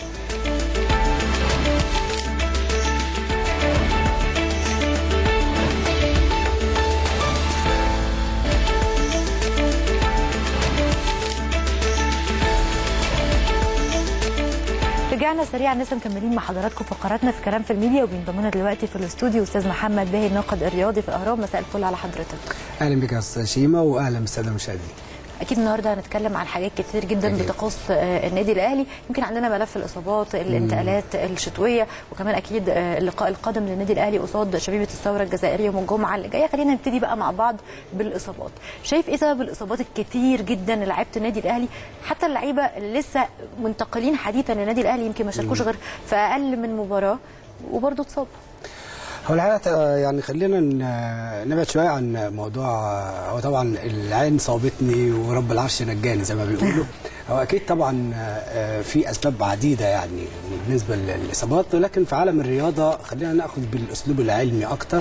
رجعنا سريعا لسه مكملين مع حضراتكم فقراتنا في كلام في الميديا وبينضم لنا دلوقتي في الاستوديو استاذ محمد باهي الناقد الرياضي في الاهرام مساء الفل على حضرتك اهلا بك يا استاذ شيماء واهلا بالساده المشاهدين اكيد النهارده هنتكلم عن حاجات كتير جدا أكيد. بتخص آه، النادي الاهلي يمكن عندنا ملف الاصابات الانتقالات الشتويه وكمان اكيد آه، اللقاء القادم للنادي الاهلي قصاد شبيبه الثوره الجزائريه يوم الجمعه اللي جايه خلينا نبتدي بقى مع بعض بالاصابات شايف ايه سبب الاصابات الكتير جدا لعيبه النادي الاهلي حتى اللعيبه اللي لسه منتقلين حديثا للنادي الاهلي يمكن ما شاركوش غير في اقل من مباراه وبرضه اتصابوا هو الحقيقه آه، يعني خلينا ن- نبعد شويه عن موضوع آه، هو طبعا العين صابتني ورب العرش نجاني زي ما بيقولوا هو اكيد طبعا آه، آه، في اسباب عديده يعني بالنسبه للاصابات ولكن في عالم الرياضه خلينا ناخذ بالاسلوب العلمي اكتر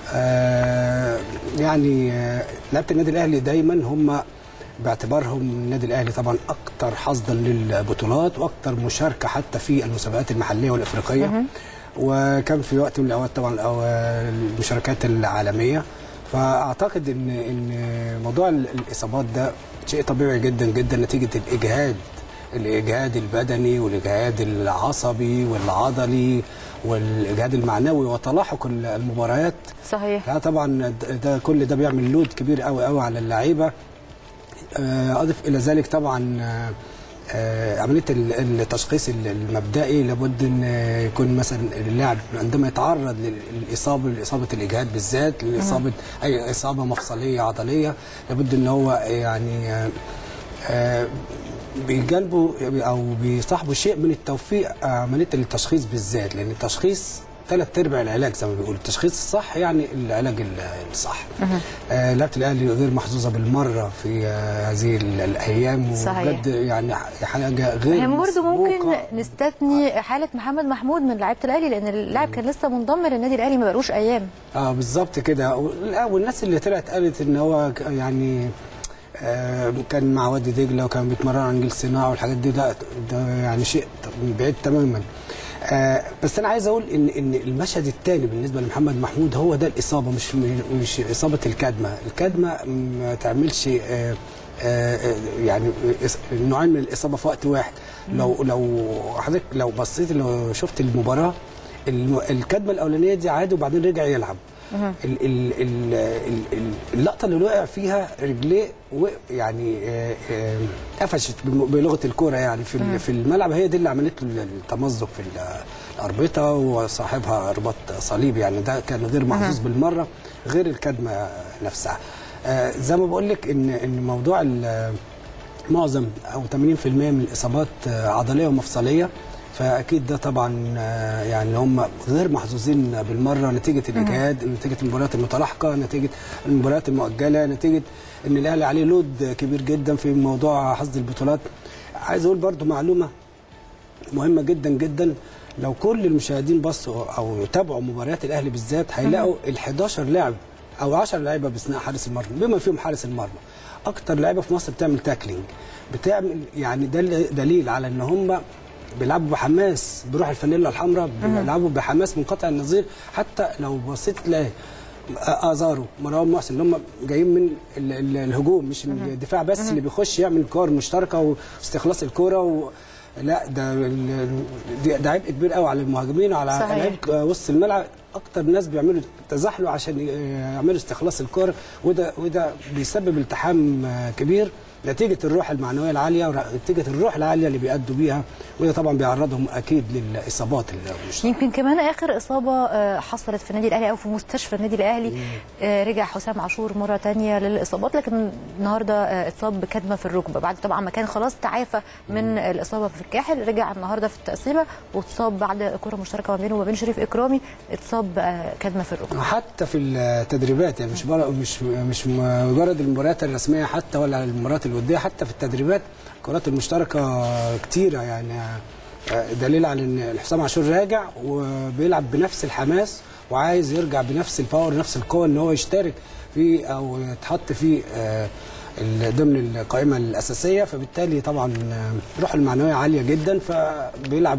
آه، يعني آه، لعيبه النادي الاهلي دايما هم باعتبارهم النادي الاهلي طبعا اكتر حظا للبطولات واكتر مشاركه حتى في المسابقات المحليه والافريقيه وكان في وقت من الاوقات طبعا الأو- المشاركات العالميه فاعتقد ان ان موضوع ال- الاصابات ده شيء طبيعي جدا جدا نتيجه الاجهاد الاجهاد البدني والاجهاد العصبي والعضلي والاجهاد المعنوي وتلاحق ال- المباريات صحيح لا طبعا ده- ده كل ده بيعمل لود كبير قوي قوي على اللعيبه آه، اضف الى ذلك طبعا آه، آه، عمليه ال- التشخيص ال- المبدئي لابد ان يكون مثلا اللاعب عندما يتعرض للاصابه لاصابه الاجهاد بالذات لاصابه اي اصابه مفصليه عضليه لابد ان هو يعني آه، آه، بيجانبوا او بيصاحبوا شيء من التوفيق آه، عمليه التشخيص بالذات لان التشخيص ثلاث ارباع العلاج زي ما بيقولوا التشخيص الصح يعني العلاج ال- الصح آه لعبه الاهلي غير محظوظه بالمره في آه هذه ال- الايام صحيح. وبجد يعني حاجه غير هم برضه ممكن مسبوقة. نستثني حاله محمد محمود من لعيبه الاهلي لان اللاعب كان لسه منضم للنادي الاهلي ما بقالوش ايام اه بالظبط كده وال- والناس اللي طلعت قالت ان هو ك- يعني آه كان مع وادي دجله وكان بيتمرن على انجيل صناعه والحاجات دي ده, ده يعني شيء بعيد تماما آه بس انا عايز اقول ان ان المشهد الثاني بالنسبه لمحمد محمود هو ده الاصابه مش مش اصابه الكدمه الكدمه ما تعملش آه آه، يعني إص- نوعين من الاصابه في وقت واحد لو لو حضرتك لو بصيت لو شفت المباراه الم- الكدمه الاولانيه دي عادي وبعدين رجع يلعب ال ال ال ال ال اللقطه اللي وقع فيها رجليه وق- يعني آه، آه، قفشت بم- بلغه الكوره يعني في ال- في الملعب هي دي اللي عملت له التمزق في ال- الاربطه وصاحبها رباط صليبي يعني ده كان غير محظوظ بالمره غير الكدمه نفسها آه، زي ما بقول لك ان ان موضوع ال- معظم او 80% من الاصابات آه، عضليه ومفصليه فاكيد ده طبعا آه، يعني هم غير محظوظين بالمره نتيجه الاجهاد نتيجه المباريات المتلاحقه نتيجه المباريات المؤجله نتيجه ان الاهلي عليه لود كبير جدا في موضوع حصد البطولات عايز اقول برضو معلومه مهمه جدا جدا لو كل المشاهدين بصوا او تابعوا مباريات الاهلي بالذات هيلاقوا ال 11 لاعب او 10 لعيبه باستثناء حارس المرمى بما فيهم حارس المرمى اكتر لعيبه في مصر بتعمل تاكلينج بتعمل يعني ده دليل على ان هم بيلعبوا بحماس بروح الفانيلا الحمراء بيلعبوا بحماس منقطع النظير حتى لو بصيت تلاقي ازارو مروان محسن اللي هم جايين من ال- ال- الهجوم مش من الدفاع بس اللي بيخش يعمل كور مشتركه واستخلاص الكوره و... لا ده ال- ده ده عبء كبير قوي على المهاجمين وعلى صحيح. لعيبه وسط الملعب اكتر ناس بيعملوا تزحلوا عشان يعملوا استخلاص الكوره وده وده بيسبب التحام كبير نتيجه الروح المعنويه العاليه ونتيجه الروح العاليه اللي بيأدوا بيها وده طبعا بيعرضهم اكيد للاصابات المشتركه يمكن كمان اخر اصابه آه، حصلت في النادي الاهلي او في مستشفى النادي الاهلي آه، رجع حسام عاشور مره تانية للاصابات لكن النهارده آه، اتصاب بكدمه في الركبه بعد طبعا ما كان خلاص تعافى من الاصابه في الكاحل رجع النهارده في التقسيمه واتصاب بعد كره مشتركه ما بينه وما بين شريف اكرامي اتصاب آه، كدمه في الركبه حتى في التدريبات يعني مش بر- مش مش مجرد المباريات الرسميه حتى ولا المباريات الوديه حتى في التدريبات الكرات المشتركه كتيره يعني دليل على ان حسام عاشور راجع وبيلعب بنفس الحماس وعايز يرجع بنفس الباور نفس القوه ان هو يشترك في او يتحط في آه، ال- ضمن القائمه الاساسيه فبالتالي طبعا آه، الروح المعنويه عاليه جدا فبيلعب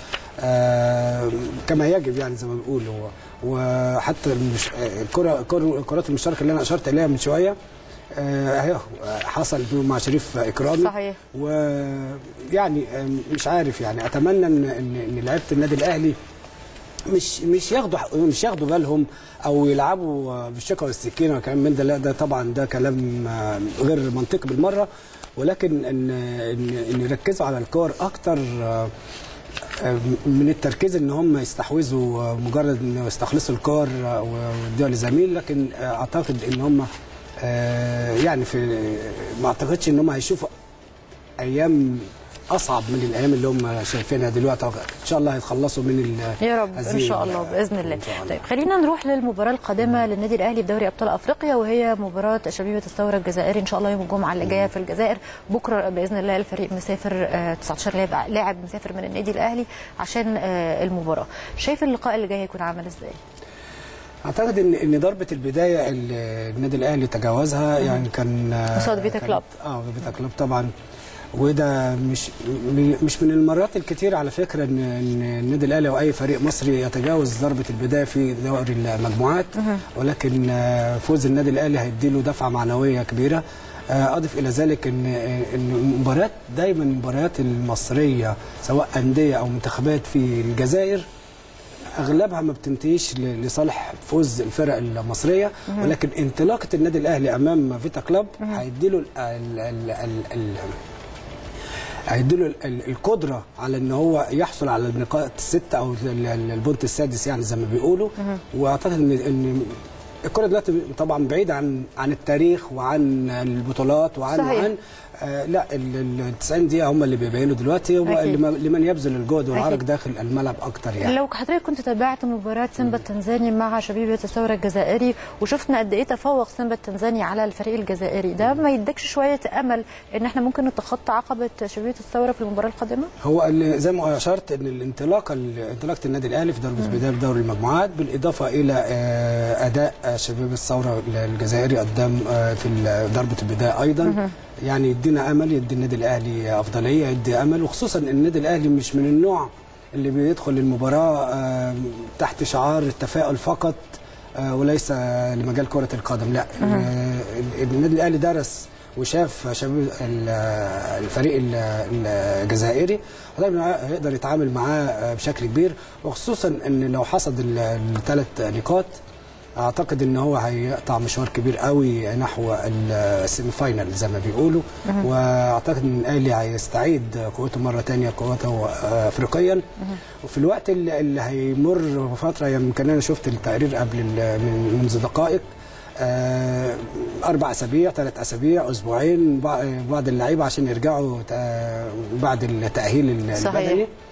آه، كما يجب يعني زي ما بيقولوا وحتى المش... آه، الكره الكرة- الكرات المشتركه اللي انا اشرت اليها من شويه آه، اهي حصل مع شريف اكرامي صحيح. ويعني آه، مش عارف يعني اتمنى ان ان إن لعيبه النادي الاهلي مش مش ياخدوا مش ياخدوا بالهم او يلعبوا بالشوكه والسكينه والكلام من ده لا ده طبعا ده كلام آه، غير منطقي بالمره ولكن ان ان ان يركزوا على الكور اكتر آه، آه، من التركيز ان هم يستحوذوا آه، مجرد ان يستخلصوا الكور آه، ويدوها لزميل لكن آه، اعتقد ان هم آه، يعني في ما اعتقدش ان هم هيشوفوا ايام اصعب من الايام اللي هم شايفينها دلوقتي ان شاء الله هيتخلصوا من ال- يا رب ان هذه شاء الله باذن الله إن شاء الله. طيب خلينا نروح للمباراه القادمه للنادي الاهلي في دوري ابطال افريقيا وهي مباراه شبيبه الثوره الجزائري ان شاء الله يوم الجمعه اللي جايه في الجزائر بكره باذن الله الفريق مسافر آه، 19 لاعب لاعب مسافر من النادي الاهلي عشان آه، المباراه شايف اللقاء اللي جاي هيكون عامل ازاي اعتقد ان ان ضربه البدايه اللي النادي الاهلي تجاوزها يعني كان قصاد فيتا كان- كلوب. اه فيتا كلوب طبعا وده مش م- مش من المرات الكتير على فكره ان ان النادي الاهلي او اي فريق مصري يتجاوز ضربه البدايه في دوري المجموعات ولكن آه، فوز النادي الاهلي هيديله دفعه معنويه كبيره آه، اضف الى ذلك ان ان المباريات دايما المباريات المصريه سواء انديه او منتخبات في الجزائر اغلبها ما بتنتهيش ل- لصالح فوز الفرق المصريه ولكن انطلاقه النادي الاهلي امام فيتا كلوب هيديله ال- ال- ال- ال- ال- هيديله ال- ال- القدره على ان هو يحصل على النقاط السته او ال- ال- البونت السادس يعني زي ما بيقولوا واعتقد ان ان الكره دلوقتي طبعا بعيده عن عن التاريخ وعن البطولات وعن صحيح. وعن آه لا ال ال 90 دقيقه هم اللي بيبينوا دلوقتي هم أكيد. لمن لمن يبذل الجهد والعرق أكيد. داخل الملعب اكتر يعني لو حضرتك كنت تابعت مباراة سيمبا التنزاني مع شبيبة الثورة الجزائري وشفنا قد ايه تفوق سيمبا التنزاني على الفريق الجزائري ده ما يدكش شوية امل ان احنا ممكن نتخطى عقبة شبيبة الثورة في المباراة القادمة؟ هو اللي زي ما اشرت ان الانطلاقه انطلاقه النادي الاهلي في ضربه بدايه في دوري المجموعات بالاضافه الى آه، اداء آه، شباب الثوره الجزائري قدام آه، في ال- ضربه البدايه ايضا يعني يدينا امل يدي النادي الاهلي افضليه يدي امل وخصوصا ان النادي الاهلي مش من النوع اللي بيدخل المباراه آه، تحت شعار التفاؤل فقط آه، وليس لمجال كره القدم لا آه، النادي الاهلي درس وشاف شباب ال- الفريق ال- الجزائري وطبعاً هيقدر يتعامل معاه بشكل كبير وخصوصا ان لو حصد الثلاث نقاط اعتقد ان هو هيقطع مشوار كبير قوي نحو ال- السيمي فاينال زي ما بيقولوا واعتقد ان الاهلي هيستعيد قوته مره ثانيه قوته آه، افريقيا وفي الوقت اللي اللي هيمر فتره يمكن انا شفت التقرير قبل ال- من منذ دقائق آه، اربع اسابيع ثلاث اسابيع اسبوعين بع- بعض اللعيبه عشان يرجعوا آه، بعد التاهيل صحيح. البدني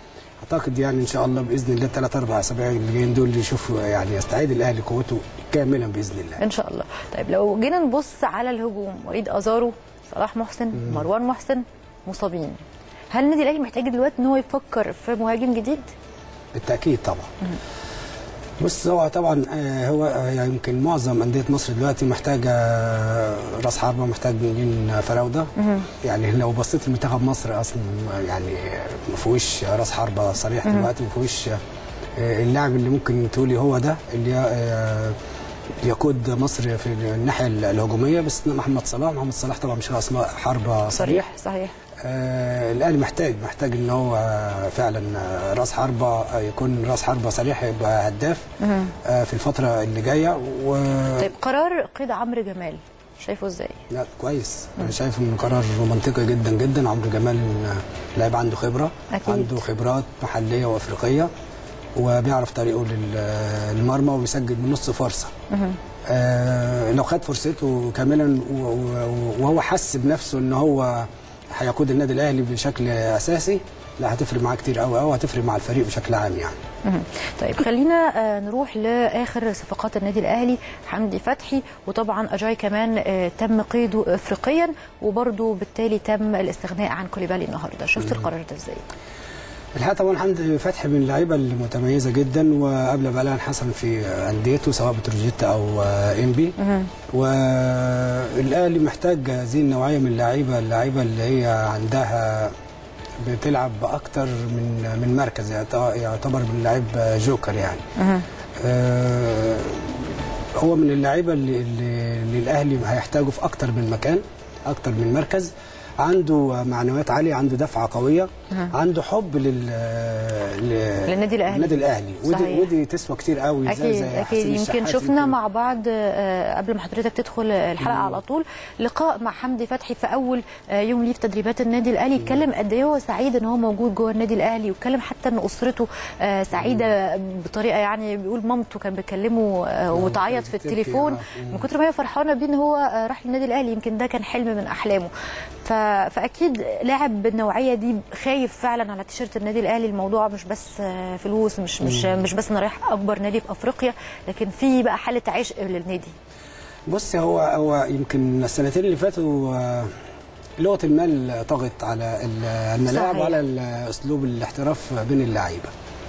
اعتقد يعني ان شاء الله باذن الله ثلاث اربع اسابيع اللي جايين دول يشوفوا يعني يستعيد الاهلي قوته كاملا باذن الله ان شاء الله طيب لو جينا نبص على الهجوم وليد ازارو صلاح محسن مروان محسن مصابين هل النادي الاهلي محتاج دلوقتي ان هو يفكر في مهاجم جديد بالتاكيد طبعا بص هو طبعا آه، هو آه، يعني يمكن معظم انديه مصر دلوقتي محتاجه آه، راس حربه محتاج مين فراوده يعني لو بصيت لمنتخب مصر اصلا يعني ما فيهوش راس حربه صريح دلوقتي ما فيهوش آه، اللاعب اللي ممكن تقولي هو ده اللي آه، يقود مصر في الناحيه الهجوميه بس محمد صلاح محمد صلاح طبعا مش راس حربه صريح صريح صحيح آه الاهلي محتاج محتاج ان هو آه، فعلا آه، راس حربه آه، يكون راس حربه صريح يبقى هداف آه في الفتره اللي جايه و طيب قرار قيد عمرو جمال شايفه ازاي لا كويس انا شايف انه قرار منطقي جدا جدا عمرو جمال آه، لاعب عنده خبره أكيد. عنده خبرات محليه وافريقيه وبيعرف طريقه لل- للمرمى وبيسجل من نص فرصه آه لو خد فرصته كاملا و- و- وهو حس بنفسه ان هو هيقود النادي الاهلي بشكل اساسي لا هتفرق معاه كتير قوي قوي هتفرق مع الفريق بشكل عام يعني مهم. طيب خلينا آه، نروح لاخر صفقات النادي الاهلي حمدي فتحي وطبعا اجاي كمان آه، تم قيده افريقيا وبرده بالتالي تم الاستغناء عن كوليبالي النهارده شفت القرار ده ازاي؟ الحقيقه طبعا حمدي فتحي من اللعيبه المتميزه جدا وقبل بلاء حسن في انديته سواء بتروجيت او انبي والاهلي محتاج هذه النوعيه من اللعيبه اللعيبه اللي هي عندها بتلعب باكتر من من مركز يعت- يعتبر من لعيب جوكر يعني آه، هو من اللعيبه اللي, اللي, اللي الاهلي هيحتاجه في اكتر من مكان اكتر من مركز عنده معنويات عاليه عنده دفعه قويه عنده حب لل ل- للنادي الأهلي. النادي الاهلي ودي, صحيح. ودي تسوى كتير قوي زي اكيد زي اكيد حسين يمكن الشحات شفنا يمكن. مع بعض آه، قبل ما حضرتك تدخل الحلقه على طول لقاء مع حمدي فتحي في اول آه، يوم ليه في تدريبات النادي الاهلي اتكلم قد ايه هو سعيد ان هو موجود جوه النادي الاهلي واتكلم حتى ان اسرته آه، سعيده بطريقه يعني بيقول مامته كان بيكلمه آه، وتعيط في بتبكي، التليفون آه. من كتر ما هي فرحانه بيه ان هو آه، راح للنادي الاهلي يمكن ده كان حلم من احلامه ف... فاكيد لاعب بالنوعيه دي خايف فعلا على تيشيرت النادي الاهلي الموضوع مش بس آه، فلوس مش مش مش بس انا رايح اكبر نادي في افريقيا لكن في بقى حاله عشق للنادي بص هو هو يمكن السنتين اللي فاتوا آه، لغه المال طغت على ال- الملاعب صحيح. وعلى ال- اسلوب الاحتراف بين اللعيبه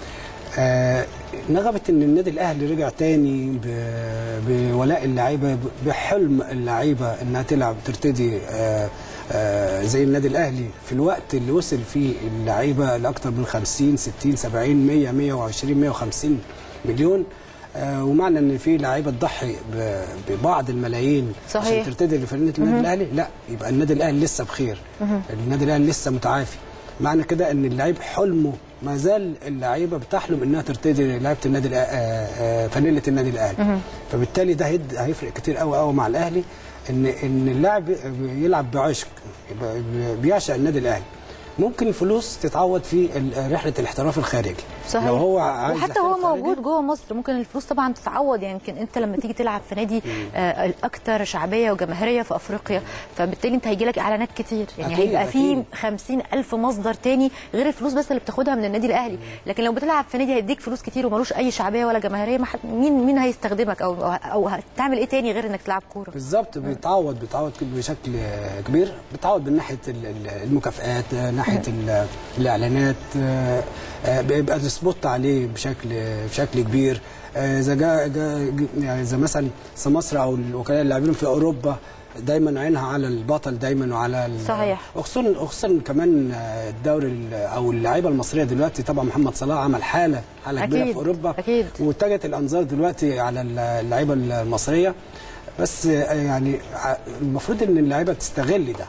آه، نغمة ان النادي الاهلي رجع تاني ب- بولاء اللعيبه ب- بحلم اللعيبه انها تلعب ترتدي آه، آه، زي النادي الاهلي في الوقت اللي وصل فيه اللعيبه لاكثر من 50 60 70 100 120 150 مليون آه، ومعنى ان في لعيبه تضحي ب- ببعض الملايين صحيح. عشان ترتدي لفريق النادي الاهلي لا يبقى النادي الاهلي لسه بخير النادي الاهلي لسه متعافي معنى كده ان اللعيب حلمه ما زال اللعيبه بتحلم انها ترتدي لعيبه النادي الأ- آه، آه، فانيله النادي الاهلي فبالتالي ده هيد- هيفرق كتير قوي قوي مع الاهلي ان ان اللاعب يلعب بعشق يبقى بيعشق النادي الاهلي ممكن الفلوس تتعوض في ال- رحله الاحتراف الخارجي صحيح لو هو عايز وحتى هو يحترف خارجي، موجود جوه مصر ممكن الفلوس طبعا تتعوض يعني يمكن انت لما تيجي تلعب في نادي آه الاكثر شعبيه وجماهيريه في افريقيا فبالتالي انت هيجي لك اعلانات كتير يعني أكيد، هيبقى في أكيد. 50 الف مصدر تاني غير الفلوس بس اللي بتاخدها من النادي الاهلي لكن لو بتلعب في نادي هيديك فلوس كتير وملوش اي شعبيه ولا جماهيريه ما حد مين مين هيستخدمك او او هتعمل ايه تاني غير انك تلعب كوره بالظبط بيتعوض بيتعوض بشكل كبير بيتعوض من ناحيه ال- ال- المكافآت آه، ناحيه ال- الاعلانات آه، آه، بيبقى السبوت عليه بشكل بشكل كبير آه، اذا جا جا يعني اذا مثلا سمسرة او الوكلاء اللاعبين في اوروبا دايما عينها على البطل دايما وعلى ال- صحيح. وخصوصا خصوصا كمان آه، الدوري ال- او اللعيبه المصريه دلوقتي طبعا محمد صلاح عمل حاله حاله كبيره أكيد، في اوروبا أكيد. واتجهت الانظار دلوقتي على اللعيبه المصريه بس آه، يعني ع- المفروض ان اللعيبه تستغل ده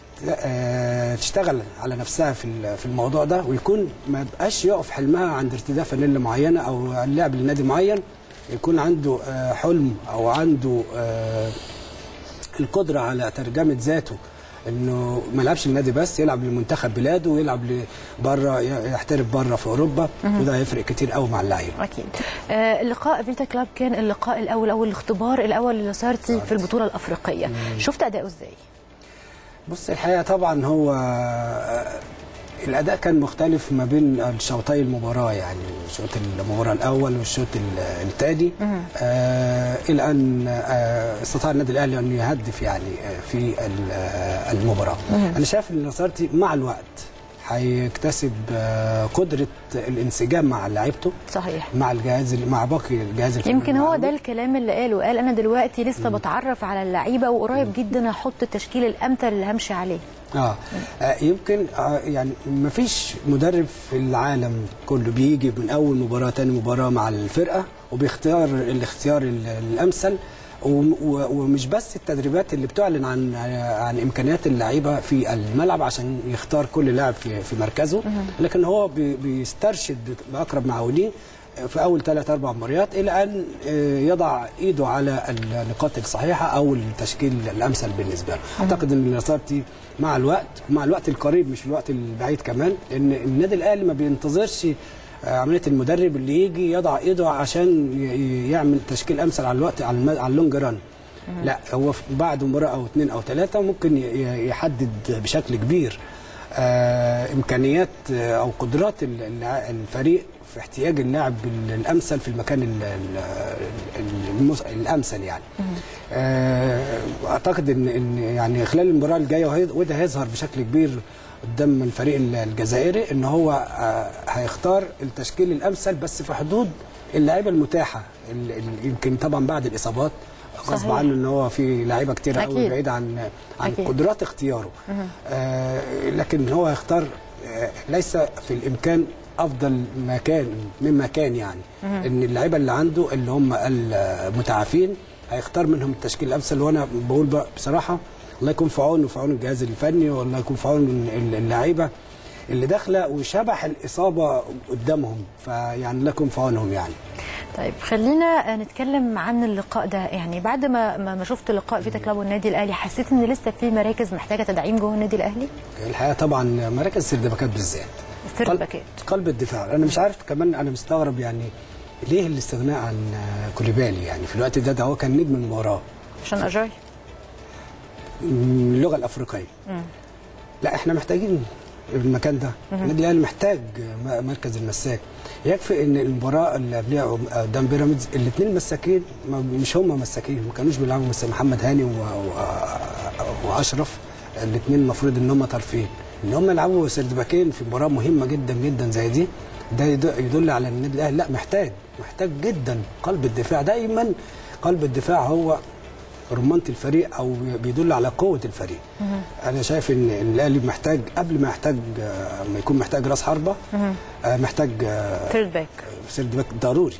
آه، تشتغل على نفسها في ال- في الموضوع ده ويكون ما يبقاش يقف حلمها عند ارتداء فانيلا معينه او اللعب لنادي معين يكون عنده آه، حلم او عنده آه، القدره على ترجمه ذاته انه ما يلعبش النادي بس يلعب لمنتخب بلاده ويلعب بره يحترف بره في اوروبا وده هيفرق كتير قوي مع اللعيبه اكيد آه اللقاء فيتا كلاب كان اللقاء الاول او الاختبار الاول للاسارتي في البطوله الافريقيه شفت اداؤه ازاي بص الحقيقه طبعا هو آه، الاداء كان مختلف ما بين الشوطي المباراه يعني شوط المباراه الاول والشوط الثاني آه الى ان آه استطاع النادي الاهلي ان يهدف يعني آه في ال- آه المباراه انا شايف ان نصرتي مع الوقت هيكتسب آه قدره الانسجام مع لعيبته صحيح مع الجهاز مع باقي الجهاز الفني يمكن هو معه. ده الكلام اللي قاله قال انا دلوقتي لسه بتعرف على اللعيبه وقريب جدا هحط التشكيل الامثل اللي همشي عليه آه. اه يمكن آه يعني ما فيش مدرب في العالم كله بيجي من اول مباراه تاني مباراه مع الفرقه وبيختار الاختيار ال- الامثل وم- و- ومش بس التدريبات اللي بتعلن عن عن امكانيات اللعيبه في الملعب عشان يختار كل لاعب في في مركزه لكن هو بي- بيسترشد باقرب معاونيه في اول ثلاث اربع مباريات الى ان آه، يضع ايده على النقاط الصحيحه او التشكيل الامثل بالنسبه له اعتقد ان نصرتي مع الوقت ومع الوقت القريب مش الوقت البعيد كمان لان النادي الاهلي ما بينتظرش آه، عمليه المدرب اللي يجي يضع ايده عشان ي- ي- يعمل تشكيل امثل على الوقت على الم- على اللونج ران لا هو في- بعد مباراه او اثنين او ثلاثه ممكن ي- ي- يحدد بشكل كبير آه، امكانيات آه، او قدرات ال- الع- الفريق في احتياج اللاعب ال- الامثل في المكان ال- ال- المس- الامثل يعني آه، اعتقد ان ان يعني خلال المباراه الجايه وهي- وده هيظهر بشكل كبير قدام الفريق ال- الجزائري ان هو آه، هيختار التشكيل الامثل بس في حدود اللعيبه المتاحه ال- ال- يمكن طبعا بعد الاصابات غصب صحيح. عنه ان هو في لعيبه كتير قوي أكيد. بعيد عن عن أكيد. قدرات اختياره آه لكن هو يختار آه ليس في الامكان افضل مكان مما كان يعني ان اللعيبه اللي عنده اللي هم المتعافين هيختار منهم التشكيل الامثل وانا بقول بقى بصراحه الله يكون في عونه وفي عون الجهاز الفني والله يكون في عون اللعيبه اللي داخله وشبح الاصابه قدامهم فيعني الله يكون في عونهم يعني طيب خلينا نتكلم عن اللقاء ده يعني بعد ما ما ما شفت لقاء فيتا كلاب والنادي الاهلي حسيت ان لسه في مراكز محتاجه تدعيم جوه النادي الاهلي الحقيقه طبعا مراكز سردباكات بالذات سير قلب- باكات قلب الدفاع انا مش عارف كمان انا مستغرب يعني ليه الاستغناء عن آه، كوليبالي يعني في الوقت ده ده هو كان نجم المباراه عشان اجاي من اللغه الافريقيه لا احنا محتاجين المكان ده النادي الاهلي محتاج م- مركز المساك يكفي ان المباراه اللي قبلها قدام بيراميدز الاثنين مساكين ما- مش هم مساكين ما كانوش بيلعبوا مساك محمد هاني و... و... واشرف الاثنين المفروض ان هم طرفين ان هم يلعبوا سردباكين في مباراه مهمه جدا جدا زي دي ده يد- يدل على ان النادي الاهلي لا محتاج محتاج جدا قلب الدفاع دايما قلب الدفاع هو رمانة الفريق او بيدل على قوه الفريق انا شايف ان الاهلي محتاج قبل ما يحتاج آه، ما يكون محتاج راس حربه آه، محتاج آه، ثيرد باك سيرد باك ضروري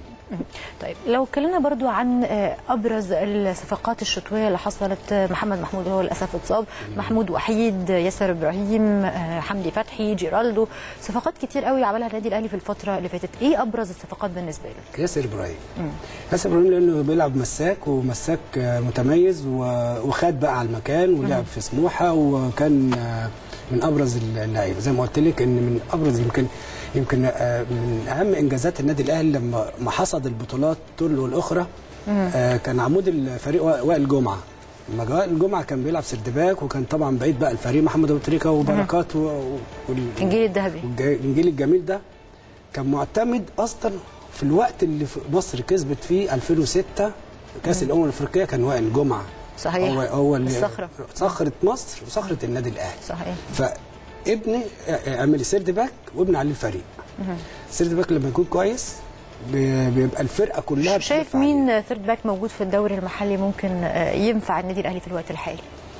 طيب لو اتكلمنا برضو عن آه، ابرز الصفقات الشتويه اللي حصلت آه، محمد محمود هو للاسف اتصاب محمود وحيد آه، ياسر ابراهيم آه، حمدي فتحي جيرالدو صفقات كتير قوي عملها النادي الاهلي في الفتره اللي فاتت ايه ابرز الصفقات بالنسبه لك ياسر ابراهيم ياسر ابراهيم لانه بيلعب مساك ومساك آه، متميز و- وخد بقى على المكان ولعب في سموحه وكان آه، من ابرز اللعيبه زي ما قلت لك ان من ابرز يمكن يمكن آه، من اهم انجازات النادي الاهلي لما ما حصد البطولات تل والاخرى آه، كان عمود الفريق وا- وائل جمعه لما جاء وائل جمعه كان بيلعب سردباك وكان طبعا بعيد بقى الفريق محمد ابو تريكه وبركات و- و- وال- الجيل الذهبي والجيل الجميل ده كان معتمد اصلا في الوقت اللي في مصر كسبت فيه 2006 كاس الامم الافريقيه كان وائل جمعه صحيح. هو هو اللي الصخرة. صخره مصر وصخره النادي الاهلي صحيح فابني اعملي سيرد باك وابني عليه الفريق سيرد باك لما يكون كويس بي- بيبقى الفرقه كلها شايف بتلف عليه. مين ثيرد باك موجود في الدوري المحلي ممكن آه، ينفع النادي الاهلي في الوقت الحالي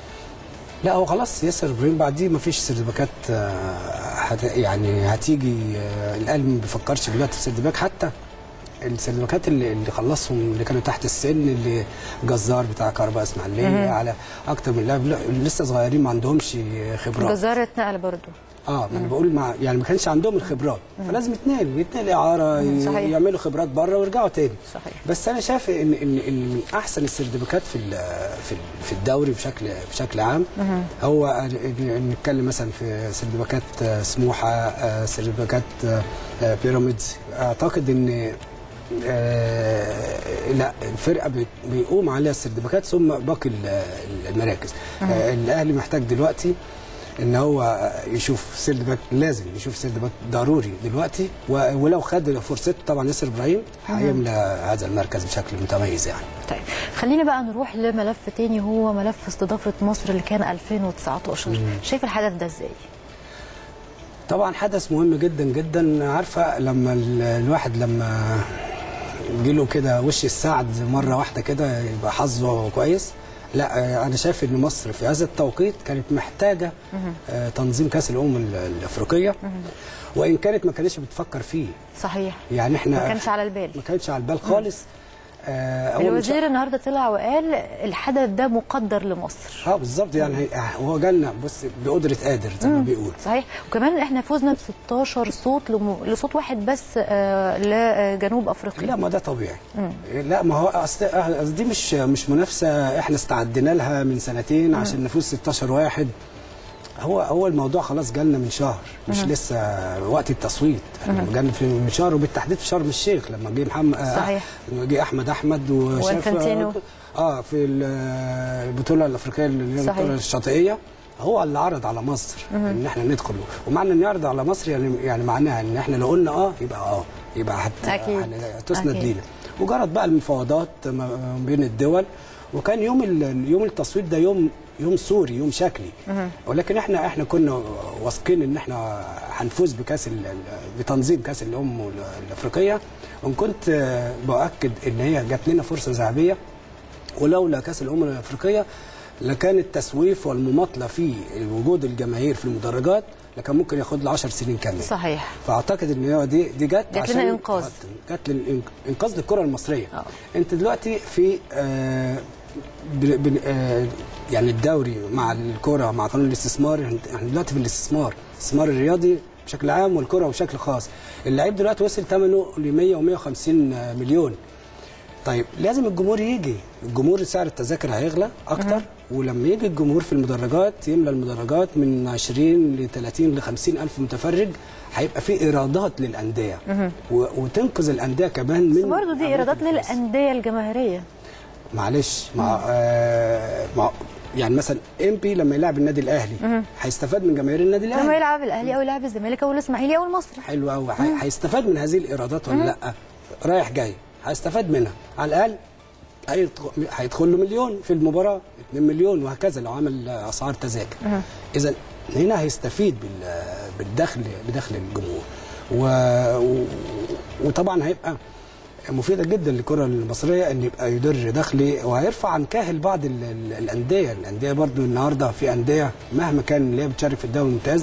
لا هو خلاص ياسر ابراهيم بعديه ما فيش سيرد باكات آه، هت يعني هتيجي آه، الاهلي ما بيفكرش دلوقتي في سيرد باك حتى السيرد باكات اللي, اللي خلصهم اللي كانوا تحت السن اللي جزار بتاع كهرباء اسماعيليه على اكتر من لاعب لا، لسه صغيرين ما عندهمش خبرات جزار اتنقل برضو اه ما انا بقول مع يعني ما كانش عندهم الخبرات فلازم يتنقل يتنقل اعاره ي- صحيح. يعملوا خبرات بره ويرجعوا تاني صحيح. بس انا شايف ان ان ان من احسن السيرتيفيكات في ال- في ال- في الدوري بشكل بشكل عام هو ن- نتكلم مثلا في سيرتيفيكات آه، سموحه آه، سيرتيفيكات آه، آه، بيراميدز اعتقد ان آه لا الفرقه بي- بيقوم عليها السيرتيفيكات ثم باقي ال- المراكز آه الاهلي محتاج دلوقتي ان هو يشوف سيرد باك لازم يشوف سيرد باك ضروري دلوقتي و- ولو خد فرصته طبعا ياسر ابراهيم هيملى هذا المركز بشكل متميز يعني طيب خلينا بقى نروح لملف تاني هو ملف استضافه مصر اللي كان 2019 شايف الحدث ده ازاي؟ طبعا حدث مهم جدا جدا عارفه لما ال- الواحد لما جيله كده وش السعد مره واحده كده يبقى حظه كويس لا آه، انا شايف ان مصر في هذا التوقيت كانت محتاجه آه، تنظيم كاس الامم ال- الافريقيه وان كانت ما كانتش بتفكر فيه صحيح يعني احنا ما كانش على البال ما كانتش على البال خالص آه، أول ما الوزير النهارده طلع وقال الحدث ده مقدر لمصر اه بالظبط يعني هي- هو جالنا بص بقدره قادر زي ما بيقول صحيح وكمان احنا فوزنا ب 16 صوت لم... لصوت واحد بس آه لجنوب افريقيا لا ما ده طبيعي لا ما هو اصل أصل دي مش مش منافسه احنا استعدنا لها من سنتين عشان نفوز 16 واحد هو هو الموضوع خلاص جالنا من شهر مش لسه وقت التصويت احنا جالنا في من شهر وبالتحديد في شرم الشيخ لما جه محمد آه، صحيح. لما جه احمد احمد وشاف وإنفانتينو. اه في ال- البطوله الافريقيه اللي هي صحيح. البطوله الشاطئيه هو اللي عرض على مصر ان احنا ندخل ومعنى ان يعرض على مصر يعني يعني معناها ان احنا لو قلنا اه يبقى اه يبقى هت أكيد. هن- تسند أكيد. لينا وجرت بقى المفاوضات ما بين الدول وكان يوم ال- يوم التصويت ده يوم يوم سوري يوم شكلي ولكن احنا احنا كنا واثقين ان احنا هنفوز بكاس ال- ال- بتنظيم كاس الامم ال- الافريقيه وان كنت آه، باكد ان هي جات لنا فرصه ذهبيه ولولا كاس الامم الافريقيه لكان التسويف والمماطله في وجود الجماهير في المدرجات لكان ممكن ياخد له 10 سنين كامله صحيح فاعتقد ان هو دي دي جت جات لنا إنقاذ. جت انقاذ للكره المصريه آه. انت دلوقتي في آه ب- ب- آه يعني الدوري مع الكره مع قانون الاستثمار احنا دلوقتي في الاستثمار الاستثمار الرياضي بشكل عام والكره بشكل خاص اللعيب دلوقتي وصل ثمنه ل 100 و150 مليون طيب لازم الجمهور يجي الجمهور سعر التذاكر هيغلى اكتر ولما يجي الجمهور في المدرجات يملى المدرجات من 20 ل 30 ل 50 الف متفرج هيبقى في ايرادات للانديه و- وتنقذ الانديه كمان من برضه دي عملية ايرادات الفلوس. للانديه الجماهيريه معلش مع آه مع يعني مثلا ام بي لما يلعب النادي الاهلي هيستفاد من جماهير النادي لما الاهلي يلعب الاهلي او يلعب الزمالك او الاسماعيلي او المصري حلو قوي هيستفاد من هذه الايرادات ولا لا رايح جاي هيستفاد منها على الاقل هيدخ- هيدخل له مليون في المباراه 2 مليون وهكذا لو عمل اسعار تذاكر اذا هنا هيستفيد بال- بالدخل بدخل الجمهور و... و... وطبعا هيبقى مفيده جدا للكره المصريه ان يبقى يدر دخلي وهيرفع عن كاهل بعض ال... ال- الانديه الانديه برضو النهارده في انديه مهما كان اللي هي بتشارك في الدوري الممتاز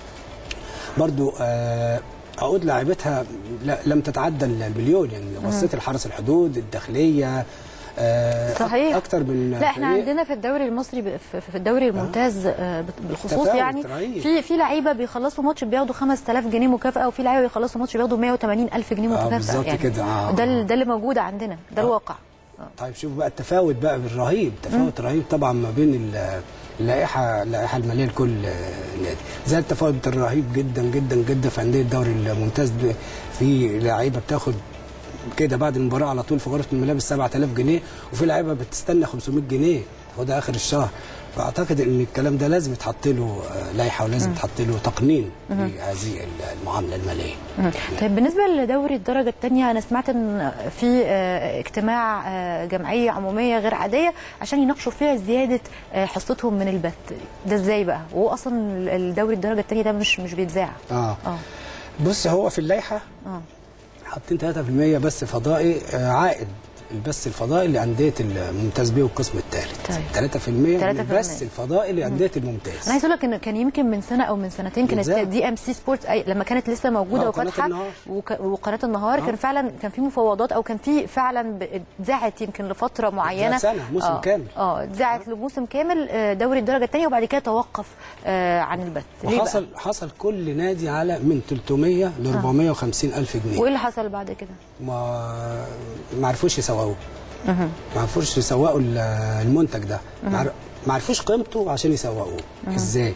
برضو آه، عقود لاعبتها لا- لم تتعدى المليون يعني لو بصيت الحرس الحدود الداخليه آه، صحيح. اكتر من لا احنا فريق. عندنا في الدوري المصري ب- في في الدوري الممتاز آه، بت- بالخصوص تفاوت يعني رهيب. في في لعيبه بيخلصوا ماتش بياخدوا 5000 جنيه مكافاه وفي لعيبه بيخلصوا ماتش بياخدوا 180 الف جنيه آه، مكافاه بالظبط يعني كده، آه. ده ال- ده اللي موجود عندنا ده الواقع طيب شوف بقى التفاوت بقى بالرهيب تفاوت رهيب طبعا ما بين ال- اللائحه اللائحه الماليه لكل آه، نادي زي التفاوت الرهيب جدا جدا جدا في انديه الدوري الممتاز ب- في لعيبه بتاخد كده بعد المباراه على طول في غرفه الملابس 7000 جنيه وفي لعيبه بتستنى 500 جنيه وده اخر الشهر فاعتقد ان الكلام ده لازم يتحط له آه، لائحه ولازم يتحط له تقنين لهذه المعامله الماليه طيب بالنسبه لدوري الدرجه الثانيه انا سمعت ان في آه، اجتماع آه، جمعيه عموميه غير عاديه عشان يناقشوا فيها زياده آه، حصتهم من البث ده ازاي بقى وهو اصلا الدوري الدرجه الثانيه ده مش مش بيتذاع اه اه بص هو في اللائحه اه حاطين 3% بس فضائي آه، عائد البث الفضائي لانديه الممتاز بيه والقسم الثالث طيب. 3% من 3%. البث الفضائي لانديه الممتاز انا عايز اقول لك ان كان يمكن من سنه او من سنتين كانت بتذاع. دي ام سي سبورت لما كانت لسه موجوده آه، قناة وفاتحه النهار. وك- وقناه النهار كان فعلا كان في مفاوضات او كان في فعلا ب- اتذاعت يمكن لفتره معينه سنة، موسم آه، كامل. اه اتذاعت لموسم كامل آه، دوري الدرجه الثانيه وبعد كده توقف آه، عن البث ليه بقى؟ وحصل حصل كل نادي على من 300 ل 450 الف جنيه وايه اللي حصل بعد كده؟ ما ما عرفوش يسوقوه ما عرفوش يسوقوا ال- المنتج ده ما عر- ما عرفوش قيمته عشان يسوقوه ازاي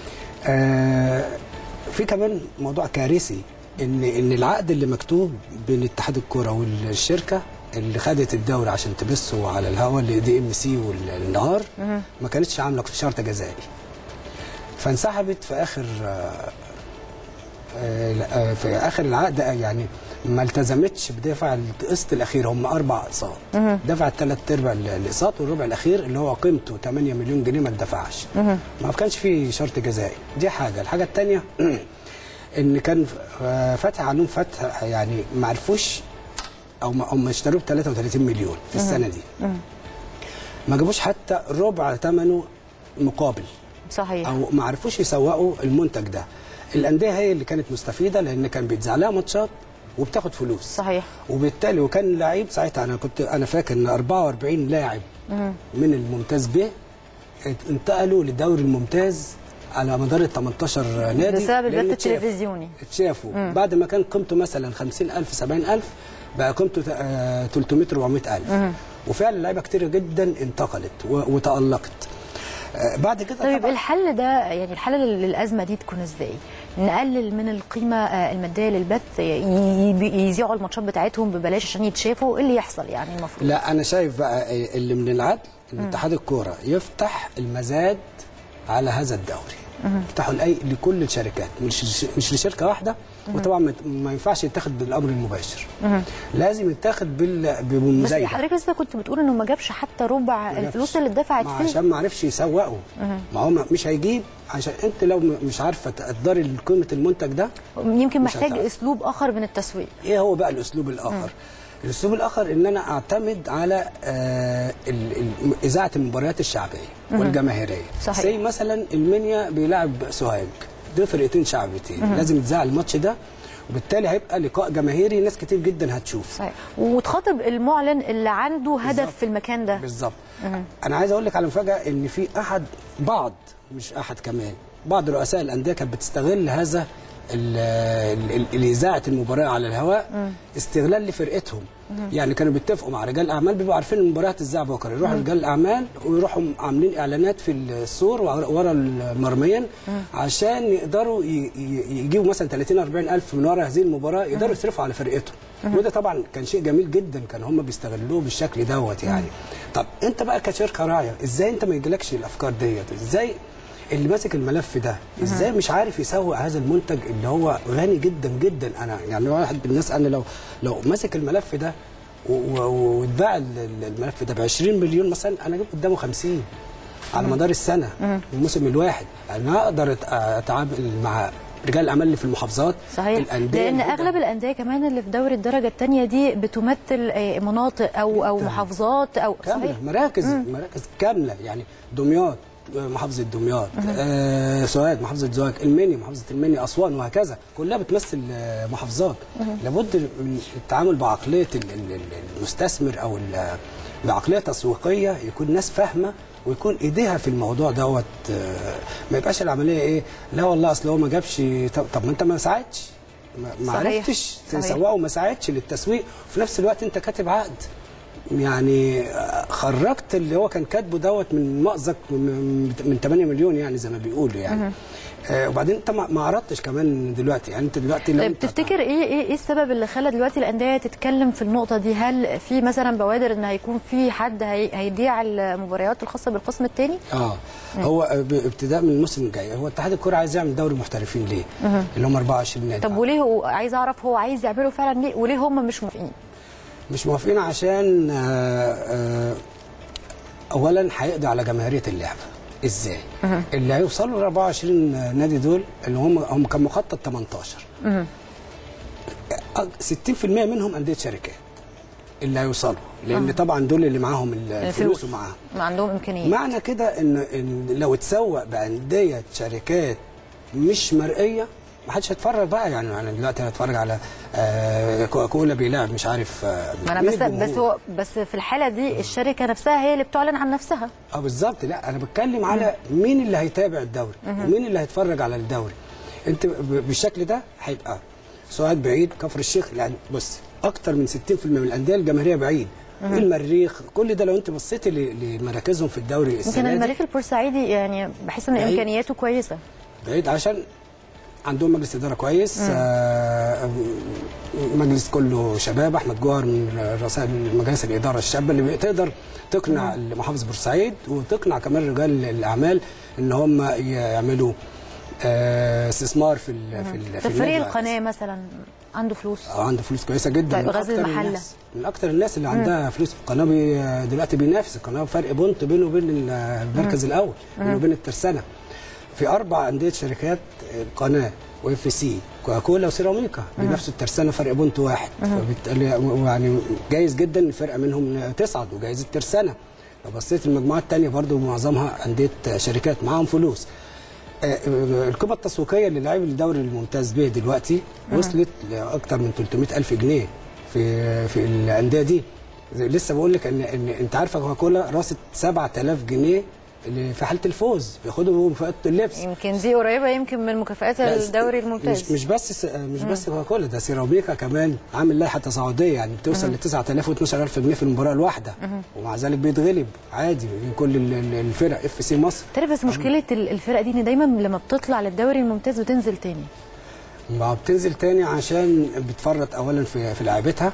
آه في كمان موضوع كارثي ان ان العقد اللي مكتوب بين اتحاد الكوره والشركه اللي خدت الدوري عشان تبثه على الهواء اللي دي ام سي والنهار ما كانتش عامله شرط جزائي فانسحبت في اخر آه، آه، لا، آه، في اخر العقد آه، يعني ما التزمتش بدفع القسط الاخير هم اربع اقساط دفعت ثلاث ارباع ال- الاقساط والربع الاخير اللي هو قيمته 8 مليون جنيه ما اتدفعش ما كانش فيه شرط جزائي دي حاجه الحاجه الثانيه ان كان آه، فتحي علوم فتح يعني ما عرفوش او ما هم اشتروه ب 33 مليون في السنه دي ما جابوش حتى ربع ثمنه مقابل صحيح او ما عرفوش يسوقوا المنتج ده الانديه هي اللي كانت مستفيده لان كان بيتذاع لها ماتشات وبتاخد فلوس صحيح وبالتالي وكان لعيب ساعتها انا كنت انا فاكر ان 44 لاعب من الممتاز ب انتقلوا للدوري الممتاز على مدار ال 18 نادي بسبب البث لأن اتشاف- التلفزيوني. اتشافوا بعد ما كان قيمته مثلا 50000 70000 بقى قيمته آه، 300 400000 وفعلا لعيبه كتير جدا انتقلت و- وتالقت آه، بعد كده طيب طبعاً- الحل ده يعني الحل للازمه دي تكون ازاي؟ نقلل من القيمه آه، الماديه للبث ي- ي- يذيعوا الماتشات بتاعتهم ببلاش عشان يتشافوا ايه اللي يحصل يعني المفروض؟ لا انا شايف بقى اللي من العدل ان اتحاد الكوره يفتح المزاد على هذا الدوري يفتحوا لاي لكل الشركات مش مش لشركه واحده وطبعا ما- ما ينفعش يتاخد بالامر المباشر لازم يتاخد بال بس بمزايده حضرتك لسه كنت بتقول انه ما جابش حتى ربع ما الفلوس اللي اتدفعت ما فيه عشان ما عرفش يسوقه ما هو ما- مش هيجيب عشان انت لو م- مش عارفه تقدري قيمه المنتج ده يمكن مش محتاج هتعرف. اسلوب اخر من التسويق ايه هو بقى الاسلوب الاخر الاسلوب الاخر ان انا اعتمد على آه ال- ال- اذاعه المباريات الشعبيه والجماهيريه صحيح. زي مثلا المنيا بيلعب سوهاج دول فرقتين شعبيتين لازم يتذاع الماتش ده وبالتالي هيبقى لقاء جماهيري ناس كتير جدا هتشوف صحيح وتخاطب المعلن اللي عنده هدف بالظبط. في المكان ده بالظبط انا عايز اقول لك على مفاجاه ان في احد بعض مش احد كمان بعض رؤساء الانديه كانت بتستغل هذا ال- ال- ال- الاذاعه المباراه على الهواء استغلال لفرقتهم يعني كانوا بيتفقوا مع رجال الاعمال بيبقوا عارفين المباراه هتتذاع بكره يروحوا رجال الاعمال ويروحوا عاملين اعلانات في السور ورا ورا المرميين عشان يقدروا ي- ي- يجيبوا مثلا 30 40 الف من ورا هذه المباراه يقدروا يصرفوا على فرقتهم وده طبعا كان شيء جميل جدا كان هم بيستغلوه بالشكل دوت يعني طب انت بقى كشركه راعيه ازاي انت ما يجيلكش الافكار ديت ازاي اللي ماسك الملف ده ازاي مش عارف يسوق هذا المنتج اللي هو غني جدا جدا انا يعني واحد من الناس انا لو لو ماسك الملف ده و- و- واتباع ال- ال- الملف ده ب 20 مليون مثلا انا اجيب قدامه 50 على مدار السنه الموسم الواحد انا اقدر أت- اتعامل مع رجال الاعمال اللي في المحافظات صحيح الانديه لان اللي- اغلب الانديه كمان اللي في دوري الدرجه الثانيه دي بتمثل آه، مناطق او او محافظات او كامله مراكز مراكز كامله يعني دمياط آه، محافظه دمياط آه سوهاج محافظه سوهاج المنيا محافظه المنيا اسوان وهكذا كلها بتمثل آه، محافظات لابد من التعامل بعقليه ال- ال- ال- المستثمر او ال- بعقليه تسويقيه يكون ناس فاهمه ويكون ايديها في الموضوع دوت آه، ما يبقاش العمليه ايه لا والله اصل هو ما جابش طب, طب ما انت ما ساعدتش ما- ما صحيح. عرفتش صحيح. تسوقه وما ساعدش للتسويق وفي نفس الوقت انت كاتب عقد يعني خرجت اللي هو كان كاتبه دوت من مأزق من من 8 مليون يعني زي ما بيقولوا يعني آه وبعدين انت ما ما عرضتش كمان دلوقتي يعني انت دلوقتي لو طيب انت- تفتكر ايه ايه ايه السبب اللي خلى دلوقتي الانديه تتكلم في النقطه دي هل في مثلا بوادر ان هيكون في حد هي- هيذيع المباريات الخاصه بالقسم الثاني اه هو ب- ابتداء من الموسم الجاي هو اتحاد الكوره عايز يعمل دوري محترفين ليه؟ اللي هم 24 نادي طب وليه هو عايز اعرف هو عايز يعمله فعلا ليه وليه هم مش موافقين مش موافقين عشان آه، آه، اولا هيقضي على جماهيريه اللعبه ازاي اللي هيوصلوا ل 24 نادي دول اللي هم هم كان مخطط 18 أك- 60% منهم انديه شركات اللي هيوصلوا لان طبعا دول اللي معاهم الفلوس ومعاهم ما عندهم امكانيات معنى كده ان ان لو اتسوق بانديه شركات مش مرئيه ما حدش هيتفرج بقى يعني انا دلوقتي هتفرج على آه كولا بيلعب مش عارف آه ما انا مين بس الجمهور؟ بس هو بس في الحاله دي الشركه نفسها هي اللي بتعلن عن نفسها اه بالظبط لا انا بتكلم على مين اللي هيتابع الدوري ومين اللي هيتفرج على الدوري انت ب- بالشكل ده هيبقى سؤال بعيد كفر الشيخ لان بص اكتر من 60% من الانديه الجماهيريه بعيد المريخ كل ده لو انت بصيتي ل- لمراكزهم في الدوري يمكن السنه دي المريخ البورسعيدي يعني بحس ان بعيد. امكانياته كويسه بعيد عشان عندهم مجلس اداره كويس آه مجلس كله شباب احمد جوهر من رؤساء مجالس الاداره الشابه اللي تقدر تقنع محافظ بورسعيد وتقنع كمان رجال الاعمال ان هم يعملوا آه، استثمار في ال- في ال- في طب فريق النادي. القناه مثلا عنده فلوس اه عنده فلوس كويسه جدا طيب من غزل أكتر المحلة. الناس من اكتر الناس اللي عندها فلوس في القناه بي دلوقتي بينافس القناه فرق بونت بينه وبين المركز الاول بينه وبين الترسانه في اربع انديه شركات القناه واف سي كوكاكولا وسيراميكا بينافسوا الترسانه فرق بونت واحد فبالتالي يعني جايز جدا الفرقه منهم تصعد وجايز الترسانه لو بصيت المجموعات الثانيه برضو معظمها انديه شركات معاهم فلوس آه، آه، القيمه التسويقيه للاعب الدوري الممتاز به دلوقتي وصلت لاكثر من 300 الف جنيه في في الانديه دي زي- لسه بقول لك ان ان انت عارفه كوكاكولا راست 7000 جنيه اللي في حاله الفوز بياخدوا مكافاه اللبس يمكن دي قريبه يمكن من مكافآت لا، الدوري مش الممتاز مش بس س- مش بس كوكاكولا ده سيراميكا كمان عامل لائحه تصاعديه يعني بتوصل ل 9000 و12000 جنيه في المباراه الواحده ومع ذلك بيتغلب عادي كل ال- ال- الفرق اف سي مصر تعرف بس مشكله ال- الفرق دي ان دايما لما بتطلع للدوري الممتاز بتنزل تاني ما بتنزل تاني عشان بتفرط اولا في في لعيبتها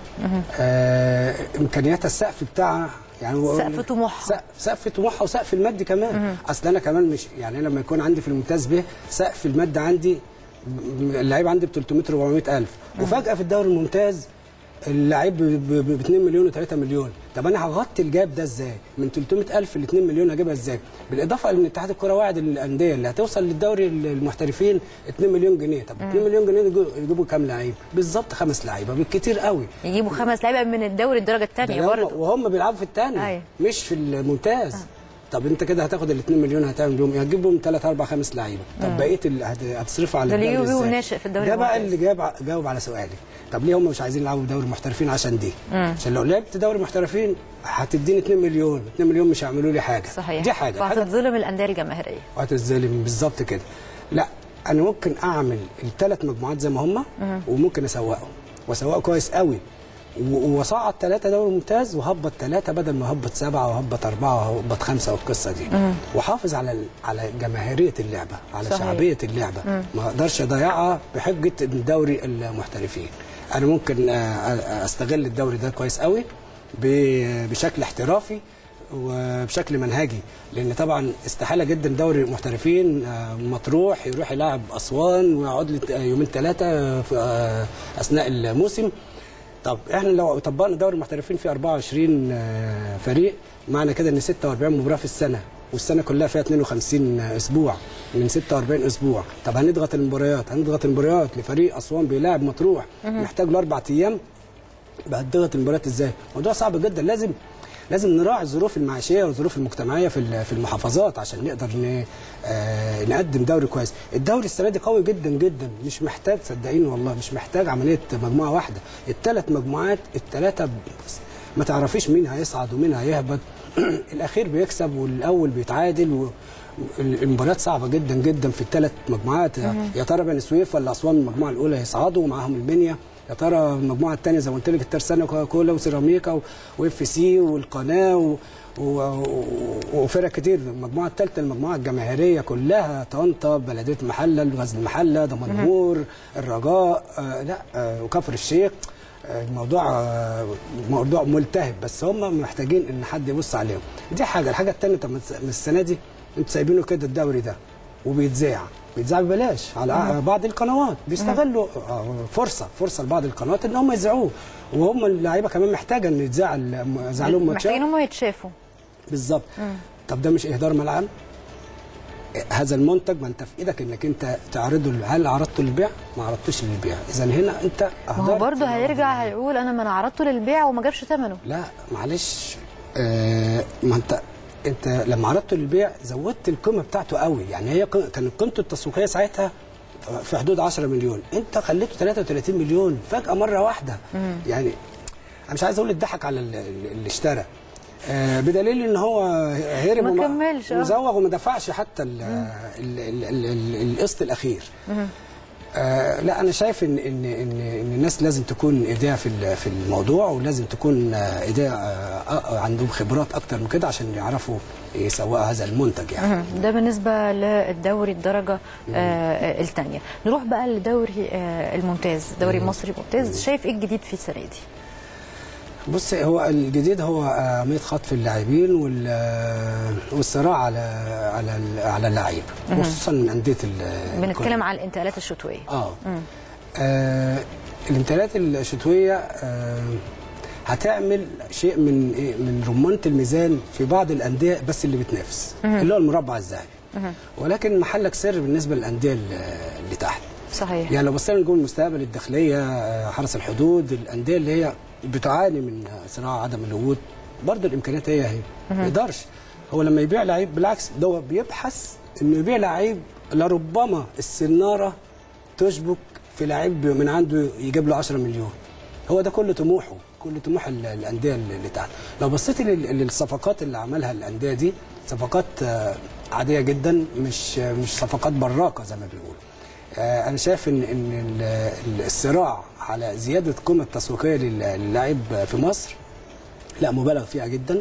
آه امكانياتها السقف بتاعها يعني هو- سقف طموحها. سقف, سقف طموحها وسقف المادي كمان اصل انا كمان مش يعني أنا لما يكون عندي في الممتاز به سقف المادي عندي ب- اللعيب عندي ب 300 400 الف وفجاه في الدوري الممتاز اللعيب ب 2 مليون و3 مليون طب انا هغطي الجاب ده ازاي من 300 الف ل 2 مليون اجيبها ازاي بالاضافه ان اتحاد الكره واعد الانديه اللي هتوصل للدوري المحترفين 2 مليون جنيه طب 2 مليون جنيه يجيبوا- يجيبوا كام لعيب بالظبط خمس لعيبه بالكتير قوي يجيبوا خمس لعيبه من الدوري الدرجه ده الثانيه هم- برضه وهم بيلعبوا في الثاني أيوة. مش في الممتاز طب انت كده هتاخد ال 2 مليون هتعمل بيهم ايه؟ هتجيب بهم 3 4 5 لعيبه طب بقيه اللي هت- هتصرفوا على ده اللي الدوري يجيبوا ازاي؟ ناشئ في الدوري ده بقى الممتاز. اللي جاب جاوب على سؤالي طب ليه هم مش عايزين يلعبوا دوري محترفين عشان دي عشان لو لعبت دوري محترفين هتديني 2 مليون 2 مليون مش هيعملوا لي حاجه صحيح دي حاجه حاجه فهتتظلم الانديه الجماهيريه وهتتظلم بالظبط كده لا انا ممكن اعمل الثلاث مجموعات زي ما هم وممكن اسوقهم واسوقه كويس قوي و- واصعد ثلاثه دوري ممتاز وهبط ثلاثه بدل ما هبط سبعه وهبط اربعه وهبط خمسه والقصه دي واحافظ على ال- على جماهيريه اللعبه على صحيح. شعبيه اللعبه ما اقدرش اضيعها بحجه الدوري المحترفين انا ممكن آه، آه، استغل الدوري ده كويس قوي ب- بشكل احترافي وبشكل منهجي لان طبعا استحاله جدا دوري المحترفين آه، مطروح يروح يلعب اسوان ويقعد لي يومين ثلاثه في آه، اثناء الموسم طب احنا لو طبقنا دوري المحترفين في 24 آه، فريق معنى كده ان 46 مباراه في السنه والسنه كلها فيها 52 اسبوع من 46 اسبوع طب هنضغط المباريات هنضغط المباريات لفريق اسوان بيلاعب مطروح محتاج له اربع ايام بقى تضغط المباريات ازاي؟ موضوع صعب جدا لازم لازم نراعي الظروف المعيشيه والظروف المجتمعيه في ال- في المحافظات عشان نقدر ن- آه، نقدم دوري كويس. الدوري السنه دي قوي جدا جدا مش محتاج صدقيني والله مش محتاج عمليه مجموعه واحده، الثلاث مجموعات الثلاثه ما تعرفيش مين هيصعد ومين هيهبط الاخير بيكسب والاول بيتعادل و... المباريات صعبه جدا جدا في الثلاث مجموعات يا ترى بني سويف ولا اسوان المجموعه الاولى هيصعدوا ومعاهم المنيا يا ترى المجموعه الثانيه زي ما قلت لك الترسانه وكوكاكولا وسيراميكا و- واف سي والقناه و... و... و- وفرق كتير المجموعه الثالثه المجموعه الجماهيريه كلها طنطا بلديه المحله غزل المحله دمنهور الرجاء آه لا آه وكفر الشيخ آه، الموضوع آه، موضوع ملتهب بس هم محتاجين ان حد يبص عليهم دي حاجه الحاجه الثانيه طب ما الس- ما السنه دي انتوا سايبينه كده الدوري ده وبيتذاع بيتذاع ببلاش على ع- بعض القنوات بيستغلوا آه، فرصه فرصه لبعض القنوات ان هم يذيعوه وهم اللعيبه كمان محتاجه ان يتذاع ال- يذاع لهم ماتشات محتاجين هم يتشافوا بالظبط طب ده مش اهدار ملعب هذا المنتج ما انت في ايدك انك انت تعرضه ل- هل عرضته للبيع؟ ما عرضتوش للبيع، اذا هنا انت ما هو اهدرت برضه هيرجع هيقول انا ما انا عرضته للبيع وما جابش ثمنه لا معلش آه ما انت انت لما عرضته للبيع زودت القيمه بتاعته قوي يعني هي ق- كانت قيمته التسويقيه ساعتها في حدود 10 مليون انت خليته 33 مليون فجاه مره واحده يعني انا مش عايز اقول اتضحك على ال- ال- اللي اشترى آه بدليل ان هو هرب ما وما- كملش، اه. وزوغ وما دفعش حتى ال- ال- ال- ال- ال- القسط الاخير آه لا انا شايف ان ان ان, إن الناس لازم تكون ايديها في ال- في الموضوع ولازم تكون آه، ايديها آه، آه، عندهم خبرات اكتر من كده عشان يعرفوا يسوقوا هذا المنتج يعني مهم. ده بالنسبه للدوري الدرجه آه الثانيه نروح بقى للدوري آه الممتاز الدوري المصري الممتاز شايف ايه الجديد في السنه دي بص هو الجديد هو آه، ميت خط في اللاعبين وال- آه، والصراع على على ال- على اللعيب خصوصا من انديه ال- بنتكلم على الانتقالات الشتويه اه, آه الانتقالات الشتويه آه هتعمل شيء من إيه؟ من رمانه الميزان في بعض الانديه بس اللي بتنافس اللي هو المربع الذهبي ولكن محلك سر بالنسبه للانديه اللي اللي تحت صحيح يعني لو بصينا نقول المستقبل الداخليه آه، حرس الحدود الانديه اللي هي بتعاني من صراع عدم الوجود برضه الامكانيات هي هي ما يقدرش هو لما يبيع لعيب بالعكس ده هو بيبحث انه يبيع لعيب لربما السناره تشبك في لعيب من عنده يجيب له 10 مليون هو ده كل طموحه كل طموح ال- الانديه اللي اللي تحت لو بصيت لل- للصفقات اللي عملها الانديه دي صفقات آه، عاديه جدا مش مش صفقات براقه زي ما بيقولوا آه، انا شايف ان ان ال- ال- الصراع على زياده القيمه التسويقيه لل- للاعب في مصر لا مبالغ فيها جدا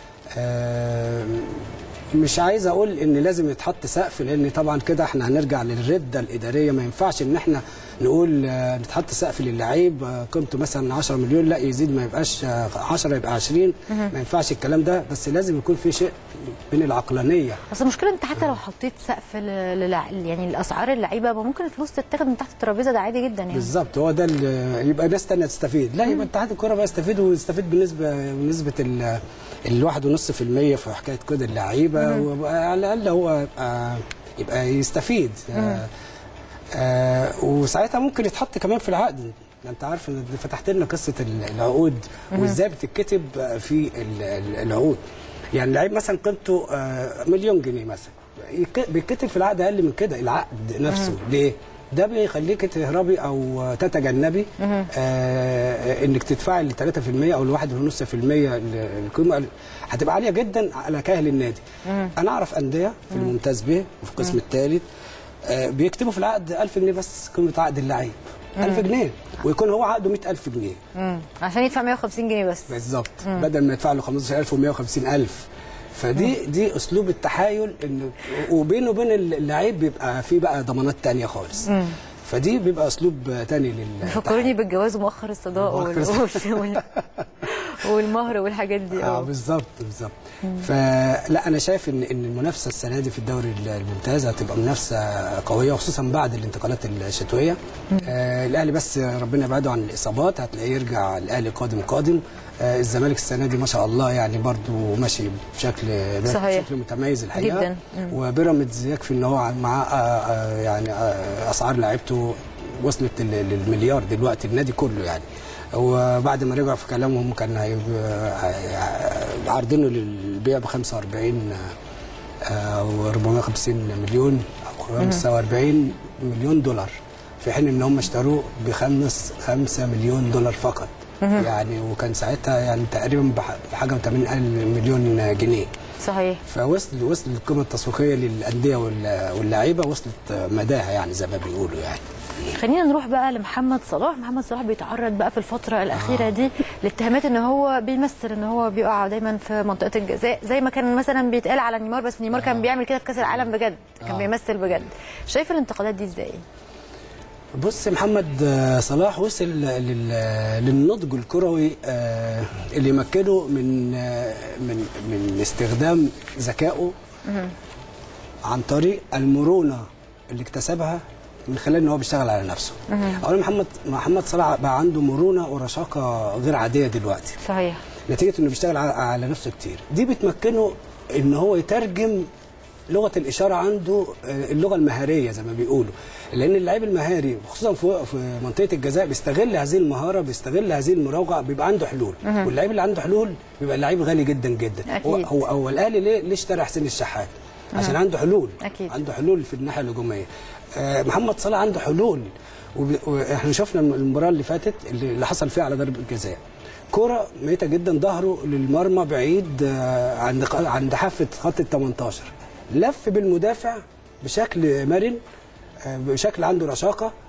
آه، مش عايز اقول ان لازم يتحط سقف لان طبعا كده احنا هنرجع للرده الاداريه ما ينفعش ان احنا نقول آه، نتحط سقف للعيب آه، قيمته مثلا 10 مليون لا يزيد ما يبقاش آه، 10 يبقى 20 ما ينفعش الكلام ده بس لازم يكون في شيء من العقلانيه بس المشكله انت حتى لو حطيت سقف ل- للع... يعني الاسعار اللعيبه ما ممكن الفلوس تتاخد من تحت الترابيزه ده عادي جدا يعني بالظبط هو ده اللي يبقى ناس تانية تستفيد لا يبقى اتحاد الكوره بقى يستفيد ويستفيد بنسبه بنسبه ال الواحد ونص في المية في حكايه كود اللعيبه وعلى الاقل هو يبقى يبقى يستفيد آه آه وساعتها ممكن يتحط كمان في العقد انت عارف ان فتحت لنا قصه ال- العقود وازاي بتتكتب في ال- ال- العقود يعني لعيب مثلا قيمته آه، مليون جنيه مثلا يك- بيتكتب في العقد اقل من كده العقد نفسه ليه؟ ده بيخليك تهربي او تتجنبي آه انك تدفعي ال 3% او ال 1.5% ال- القيمه هتبقى عاليه جدا على كاهل النادي. انا اعرف انديه في الممتاز به وفي القسم الثالث آه بيكتبوا في العقد 1000 جنيه بس قيمه عقد اللعيب 1000 جنيه ويكون هو عقده 100000 جنيه مم. عشان يدفع 150 جنيه بس بالظبط بدل ما يدفع له 15000 و150000 فدي دي اسلوب التحايل انه وبينه وبين اللعيب بيبقى في بقى ضمانات تانية خالص فدي بيبقى اسلوب تاني لل فكروني بالجواز ومؤخر الصداق وال... مؤخر وال... والمهر والحاجات دي اه اه بالظبط بالظبط فلا انا شايف ان ان المنافسه السنه دي في الدوري الممتاز هتبقى منافسه قويه وخصوصا بعد الانتقالات الشتويه آه الاهلي بس ربنا يبعده عن الاصابات هتلاقيه يرجع الاهلي قادم قادم آه الزمالك السنه دي ما شاء الله يعني برضو ماشي بشكل صحيح. بشكل متميز الحقيقه جداً. وبيراميدز يكفي ان هو معاه آه، آه، يعني آه، اسعار لعيبته وصلت لل- للمليار دلوقتي النادي كله يعني وبعد ما رجعوا في كلامهم كان هيبقى- عارضينه للبيع ب 45 او 450 مليون او 45 مليون دولار في حين ان هم اشتروه بخمس 5 مليون دولار فقط يعني وكان ساعتها يعني تقريبا بح- بحاجه و 80 مليون جنيه صحيح فوصل وصل القيمه التسويقيه للانديه وال- واللعيبه وصلت مداها يعني زي ما بيقولوا يعني خلينا نروح بقى لمحمد صلاح محمد صلاح بيتعرض بقى في الفترة الأخيرة دي لاتهامات ان هو بيمثل ان هو بيقع دايما في منطقة الجزاء زي ما كان مثلا بيتقال على نيمار بس نيمار كان بيعمل كده في كأس العالم بجد كان آه. بيمثل بجد شايف الانتقادات دي ازاي بص محمد آه، صلاح وصل لل- للنضج الكروي آه، اللي يمكنه من آه، من من استخدام ذكائه عن طريق المرونه اللي اكتسبها من خلال ان هو بيشتغل على نفسه. اولا محمد محمد صلاح بقى عنده مرونه ورشاقه غير عاديه دلوقتي. صحيح نتيجه انه بيشتغل على- على نفسه كتير دي بتمكنه ان هو يترجم لغه الاشاره عنده آه، اللغه المهاريه زي ما بيقولوا لان اللعيب المهاري خصوصا في في منطقه الجزاء بيستغل هذه المهاره بيستغل هذه المراوغه بيبقى عنده حلول واللعيب اللي عنده حلول بيبقى لعيب غالي جدا جدا أكيد. هو هو, هو الاهلي ليه ليه اشترى حسين الشحات عشان عنده حلول أكيد. عنده حلول في الناحيه الهجوميه آه، محمد صلاح عنده حلول وب- واحنا شفنا المباراه اللي فاتت اللي اللي حصل فيها على ضربه جزاء كرة ميتة جدا ظهره للمرمى بعيد آه، عند ق- عند حافة خط ال 18 لف بالمدافع بشكل مرن آه، بشكل عنده رشاقة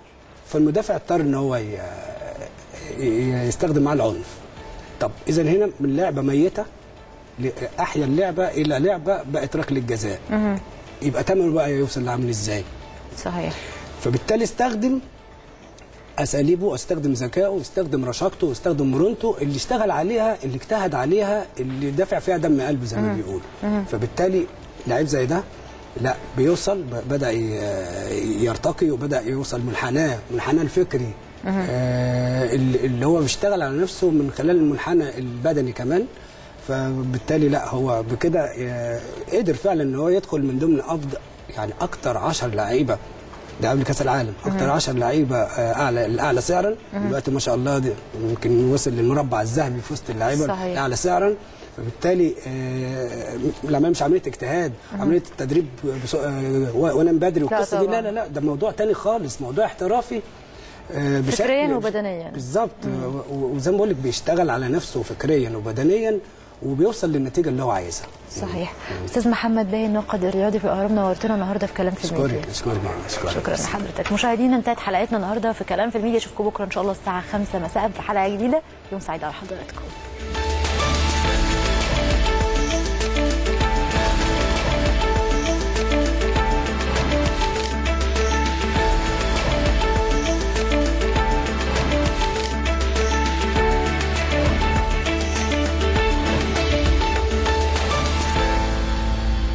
فالمدافع اضطر ان هو ي- ي- يستخدم معاه العنف طب اذا هنا من لعبه ميته ل- احيا اللعبه الى لعبه بقت ركله جزاء يبقى تمن بقى يوصل لعامل ازاي صحيح فبالتالي استخدم اساليبه استخدم ذكائه استخدم رشاقته استخدم مرونته اللي اشتغل عليها اللي اجتهد عليها اللي دافع فيها دم قلبه زي ما بيقولوا فبالتالي لعيب زي ده لا بيوصل ب- بدا ي- يرتقي وبدا يوصل منحناه منحناه الفكري آه اللي اللي هو بيشتغل على نفسه من خلال المنحنى البدني كمان فبالتالي لا هو بكده آه، قدر فعلا ان هو يدخل من ضمن افضل يعني اكتر 10 لعيبه ده قبل كاس العالم اكتر 10 لعيبه آه، اعلى الاعلى سعرا دلوقتي ما شاء الله دي يمكن وصل للمربع الذهبي في وسط اللعيبه صحيح. الاعلى سعرا فبالتالي آه، العمليه مش عمليه اجتهاد عمليه التدريب بس- آه، و- وانام بدري والقصه دي طبعاً. لا لا لا ده موضوع تاني خالص موضوع احترافي آه، بشكل فكرياً وبدنياً. بالظبط و- و- وزي ما بقول لك بيشتغل على نفسه فكريا وبدنيا وبيوصل للنتيجه اللي هو عايزها صحيح استاذ محمد باهي الناقد الرياضي في الاهرام نورتنا النهارده في كلام في الميديا اشكرك اشكرك اشكرك شكرا لحضرتك مشاهدينا انتهت حلقتنا النهارده في كلام في الميديا اشوفكم بكره ان شاء الله الساعه 5 مساء في حلقه جديده يوم سعيد على حضراتكم